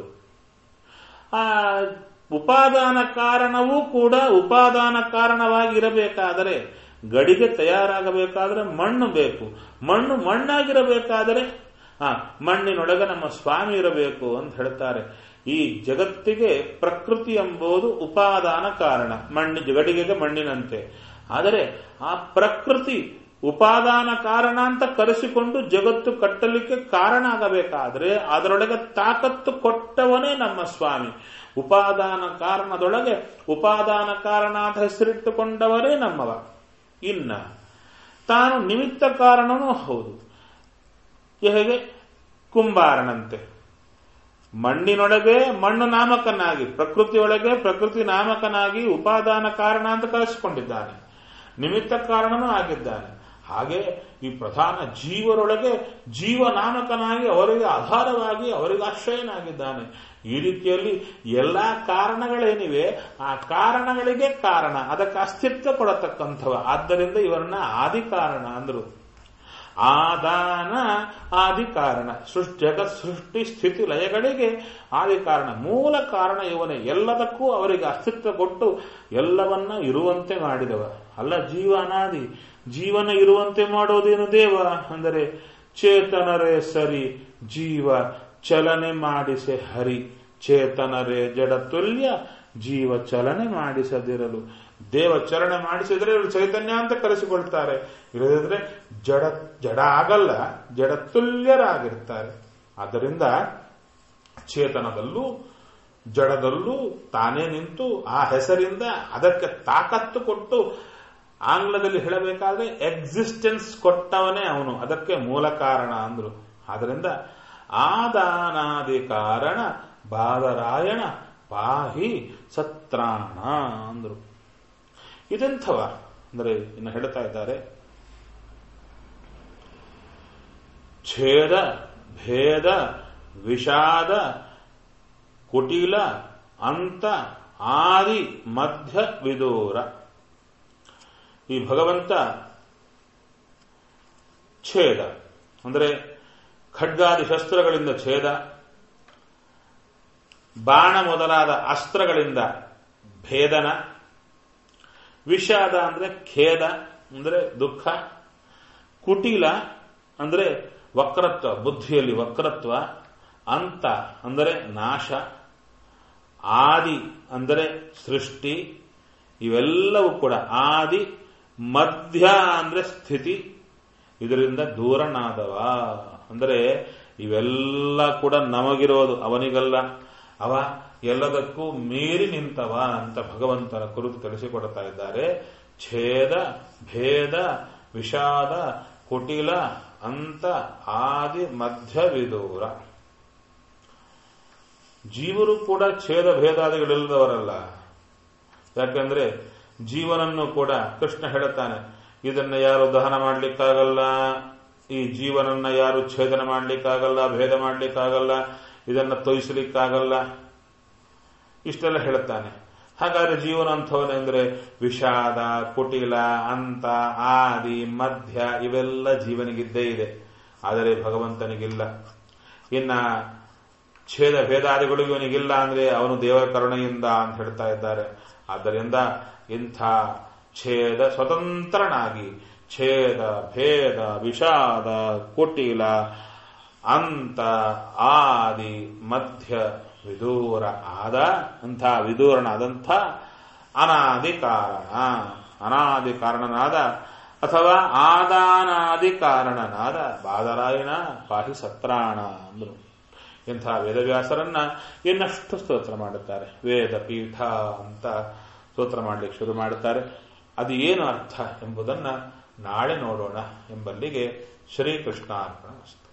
S1: ಆ ಉಪಾದಾನ ಕಾರಣವೂ ಕೂಡ ಉಪಾದಾನ ಕಾರಣವಾಗಿ ಇರಬೇಕಾದರೆ ಗಡಿಗೆ ತಯಾರಾಗಬೇಕಾದ್ರೆ ಮಣ್ಣು ಬೇಕು ಮಣ್ಣು ಮಣ್ಣಾಗಿರಬೇಕಾದರೆ ಆ ಮಣ್ಣಿನೊಳಗೆ ನಮ್ಮ ಸ್ವಾಮಿ ಇರಬೇಕು ಅಂತ ಹೇಳ್ತಾರೆ ಈ ಜಗತ್ತಿಗೆ ಪ್ರಕೃತಿ ಎಂಬುದು ಉಪಾದಾನ ಕಾರಣ ಮಣ್ಣಿ ಗಡಿಗೆಗೆ ಮಣ್ಣಿನಂತೆ ಆದರೆ ಆ ಪ್ರಕೃತಿ ಉಪಾದಾನ ಕಾರಣ ಅಂತ ಕರೆಸಿಕೊಂಡು ಜಗತ್ತು ಕಟ್ಟಲಿಕ್ಕೆ ಕಾರಣ ಆಗಬೇಕಾದ್ರೆ ಅದರೊಳಗೆ ತಾಕತ್ತು ಕೊಟ್ಟವನೇ ನಮ್ಮ ಸ್ವಾಮಿ ಉಪಾದಾನ ಕಾರಣದೊಳಗೆ ಉಪಾದಾನ ಕಾರಣ ಅಂತ ಹೆಸರಿಟ್ಟುಕೊಂಡವರೇ ನಮ್ಮವ ಇನ್ನ ತಾನು ನಿಮಿತ್ತ ಕಾರಣನೂ ಹೌದು ಹೇಗೆ ಕುಂಬಾರನಂತೆ ಮಣ್ಣಿನೊಳಗೆ ಮಣ್ಣು ನಾಮಕನಾಗಿ ಪ್ರಕೃತಿಯೊಳಗೆ ಪ್ರಕೃತಿ ನಾಮಕನಾಗಿ ಉಪಾದಾನ ಕಾರಣ ಅಂತ ಕರೆಸಿಕೊಂಡಿದ್ದಾನೆ ನಿಮಿತ್ತ ಕಾರಣನೂ ಆಗಿದ್ದಾನೆ ಹಾಗೆ ಈ ಪ್ರಧಾನ ಜೀವರೊಳಗೆ ಜೀವನಾಮಕನಾಗಿ ಅವರಿಗೆ ಆಧಾರವಾಗಿ ಅವರಿಗೆ ಆಶ್ರಯನಾಗಿದ್ದಾನೆ ಈ ರೀತಿಯಲ್ಲಿ ಎಲ್ಲಾ ಕಾರಣಗಳೇನಿವೆ ಆ ಕಾರಣಗಳಿಗೆ ಕಾರಣ ಅದಕ್ಕೆ ಅಸ್ತಿತ್ವ ಕೊಡತಕ್ಕಂಥವ ಆದ್ದರಿಂದ ಇವರನ್ನ ಆದಿ ಕಾರಣ ಅಂದ್ರು ಆದಾನ ಆದಿ ಕಾರಣ ಸೃಷ್ಟಿ ಜಗತ್ ಸೃಷ್ಟಿ ಸ್ಥಿತಿ ಲಯಗಳಿಗೆ ಆದಿ ಕಾರಣ ಮೂಲ ಕಾರಣ ಇವನೇ ಎಲ್ಲದಕ್ಕೂ ಅವರಿಗೆ ಅಸ್ತಿತ್ವ ಕೊಟ್ಟು ಎಲ್ಲವನ್ನ ಇರುವಂತೆ ಮಾಡಿದವ ಅಲ್ಲ ಜೀವ ಅನಾದಿ ಜೀವನ ಇರುವಂತೆ ಮಾಡೋದೇನು ದೇವ ಅಂದರೆ ಚೇತನರೇ ಸರಿ ಜೀವ ಚಲನೆ ಮಾಡಿಸೆ ಹರಿ ಚೇತನರೇ ಜಡ ತುಲ್ಯ ಜೀವ ಚಲನೆ ಮಾಡಿಸದಿರಲು ದೇವ ಚಲನೆ ಮಾಡಿಸಿದ್ರೆ ಇವರು ಚೈತನ್ಯ ಅಂತ ಕರೆಸಿಕೊಳ್ತಾರೆ ಇಲ್ಲದಿದ್ರೆ ಜಡ ಜಡ ಆಗಲ್ಲ ಜಡ ತುಲ್ಯರಾಗಿರ್ತಾರೆ ಆದ್ದರಿಂದ ಚೇತನದಲ್ಲೂ ಜಡದಲ್ಲೂ ತಾನೇ ನಿಂತು ಆ ಹೆಸರಿಂದ ಅದಕ್ಕೆ ತಾಕತ್ತು ಕೊಟ್ಟು ಆಂಗ್ಲದಲ್ಲಿ ಹೇಳಬೇಕಾದ್ರೆ ಎಕ್ಸಿಸ್ಟೆನ್ಸ್ ಕೊಟ್ಟವನೇ ಅವನು ಅದಕ್ಕೆ ಮೂಲ ಕಾರಣ ಅಂದ್ರು ಆದ್ದರಿಂದ ಆದಾನಾದಿ ಕಾರಣ ಬಾದರಾಯಣ ಪಾಹಿ ಸತ್ರಾಣ ಅಂದ್ರು ಇದೆಂಥವ ಅಂದರೆ ಇನ್ನು ಹೇಳ್ತಾ ಇದ್ದಾರೆ ಛೇದ ಭೇದ ವಿಷಾದ ಕುಟಿಲ ಅಂತ ಆದಿ ಮಧ್ಯ ವಿದೂರ ಈ ಭಗವಂತ ಛೇದ ಅಂದರೆ ಖಡ್ಗಾದಿ ಶಸ್ತ್ರಗಳಿಂದ ಛೇದ ಬಾಣ ಮೊದಲಾದ ಅಸ್ತ್ರಗಳಿಂದ ಭೇದನ ವಿಷಾದ ಅಂದ್ರೆ ಖೇದ ಅಂದ್ರೆ ದುಃಖ ಕುಟಿಲ ಅಂದ್ರೆ ವಕ್ರತ್ವ ಬುದ್ಧಿಯಲ್ಲಿ ವಕ್ರತ್ವ ಅಂತ ಅಂದರೆ ನಾಶ ಆದಿ ಅಂದರೆ ಸೃಷ್ಟಿ ಇವೆಲ್ಲವೂ ಕೂಡ ಆದಿ ಮಧ್ಯ ಅಂದ್ರೆ ಸ್ಥಿತಿ ಇದರಿಂದ ದೂರನಾದವ ಅಂದರೆ ಇವೆಲ್ಲ ಕೂಡ ನಮಗಿರೋದು ಅವನಿಗಲ್ಲ ಅವ ಎಲ್ಲದಕ್ಕೂ ಮೀರಿ ನಿಂತವ ಅಂತ ಭಗವಂತನ ಕುರಿತು ತಿಳಿಸಿಕೊಡ್ತಾ ಇದ್ದಾರೆ ಛೇದ ಭೇದ ವಿಷಾದ ಕುಟಿಲ ಅಂತ ಆದಿ ಮಧ್ಯ ವಿದೂರ ಜೀವರು ಕೂಡ ಛೇದ ಭೇದಾದಿಗಳಿಲ್ಲದವರಲ್ಲ ಯಾಕಂದ್ರೆ ಜೀವನನ್ನು ಕೂಡ ಕೃಷ್ಣ ಹೇಳುತ್ತಾನೆ ಇದನ್ನ ಯಾರು ದಹನ ಮಾಡ್ಲಿಕ್ಕಾಗಲ್ಲ ಈ ಜೀವನನ್ನ ಯಾರು ಛೇದನ ಮಾಡ್ಲಿಕ್ಕಾಗಲ್ಲ ಭೇದ ಮಾಡ್ಲಿಕ್ಕಾಗಲ್ಲ ಇದನ್ನ ತೊಯಿಸ್ಲಿಕ್ಕಾಗಲ್ಲ ಇಷ್ಟೆಲ್ಲ ಹೇಳುತ್ತಾನೆ ಹಾಗಾದ್ರೆ ಜೀವನ ಅಂಥವನೇ ಅಂದ್ರೆ ವಿಷಾದ ಕುಟಿಲ ಅಂತ ಆದಿ ಮಧ್ಯ ಇವೆಲ್ಲ ಜೀವನಿಗಿದ್ದೇ ಇದೆ ಆದರೆ ಭಗವಂತನಿಗಿಲ್ಲ ಇನ್ನ ಛೇದ ಭೇದಾದಿಗಳು ಇವನಿಗಿಲ್ಲ ಅಂದ್ರೆ ಅವನು ದೇವರ ಕರುಣೆಯಿಂದ ಅಂತ ಹೇಳ್ತಾ ಇದ್ದಾರೆ ಆದ್ದರಿಂದ ಇಂಥ ಛೇದ ಸ್ವತಂತ್ರನಾಗಿ ಛೇದ ಭೇದ ವಿಷಾದ ಕುಟಿಲ ಅಂತ ಆದಿ ಮಧ್ಯ ವಿದೂರ ಆದ ಅಂಥ ವಿದೂರನಾದಂಥ ಅನಾದಿ ಕಾರಣ ಅನಾದಿ ಕಾರಣನಾದ ಅಥವಾ ಆದಾನಾದಿ ಕಾರಣನಾದ ಬಾದರಾಯಣ ಪಾಹಿ ಸತ್ರಾಣ ಅಂದ್ರು ಇಂಥ ವೇದವ್ಯಾಸರನ್ನ ಇನ್ನಷ್ಟು ಸ್ತೋತ್ರ ಮಾಡುತ್ತಾರೆ ವೇದ ಪೀಠ ಅಂತ ಸ್ತೋತ್ರ ಮಾಡಲಿಕ್ಕೆ ಶುರು ಮಾಡುತ್ತಾರೆ ಅದು ಏನು ಅರ್ಥ ಎಂಬುದನ್ನ ನಾಳೆ ನೋಡೋಣ ಎಂಬಲ್ಲಿಗೆ ಶ್ರೀಕೃಷ್ಣಾರ್ಪಣ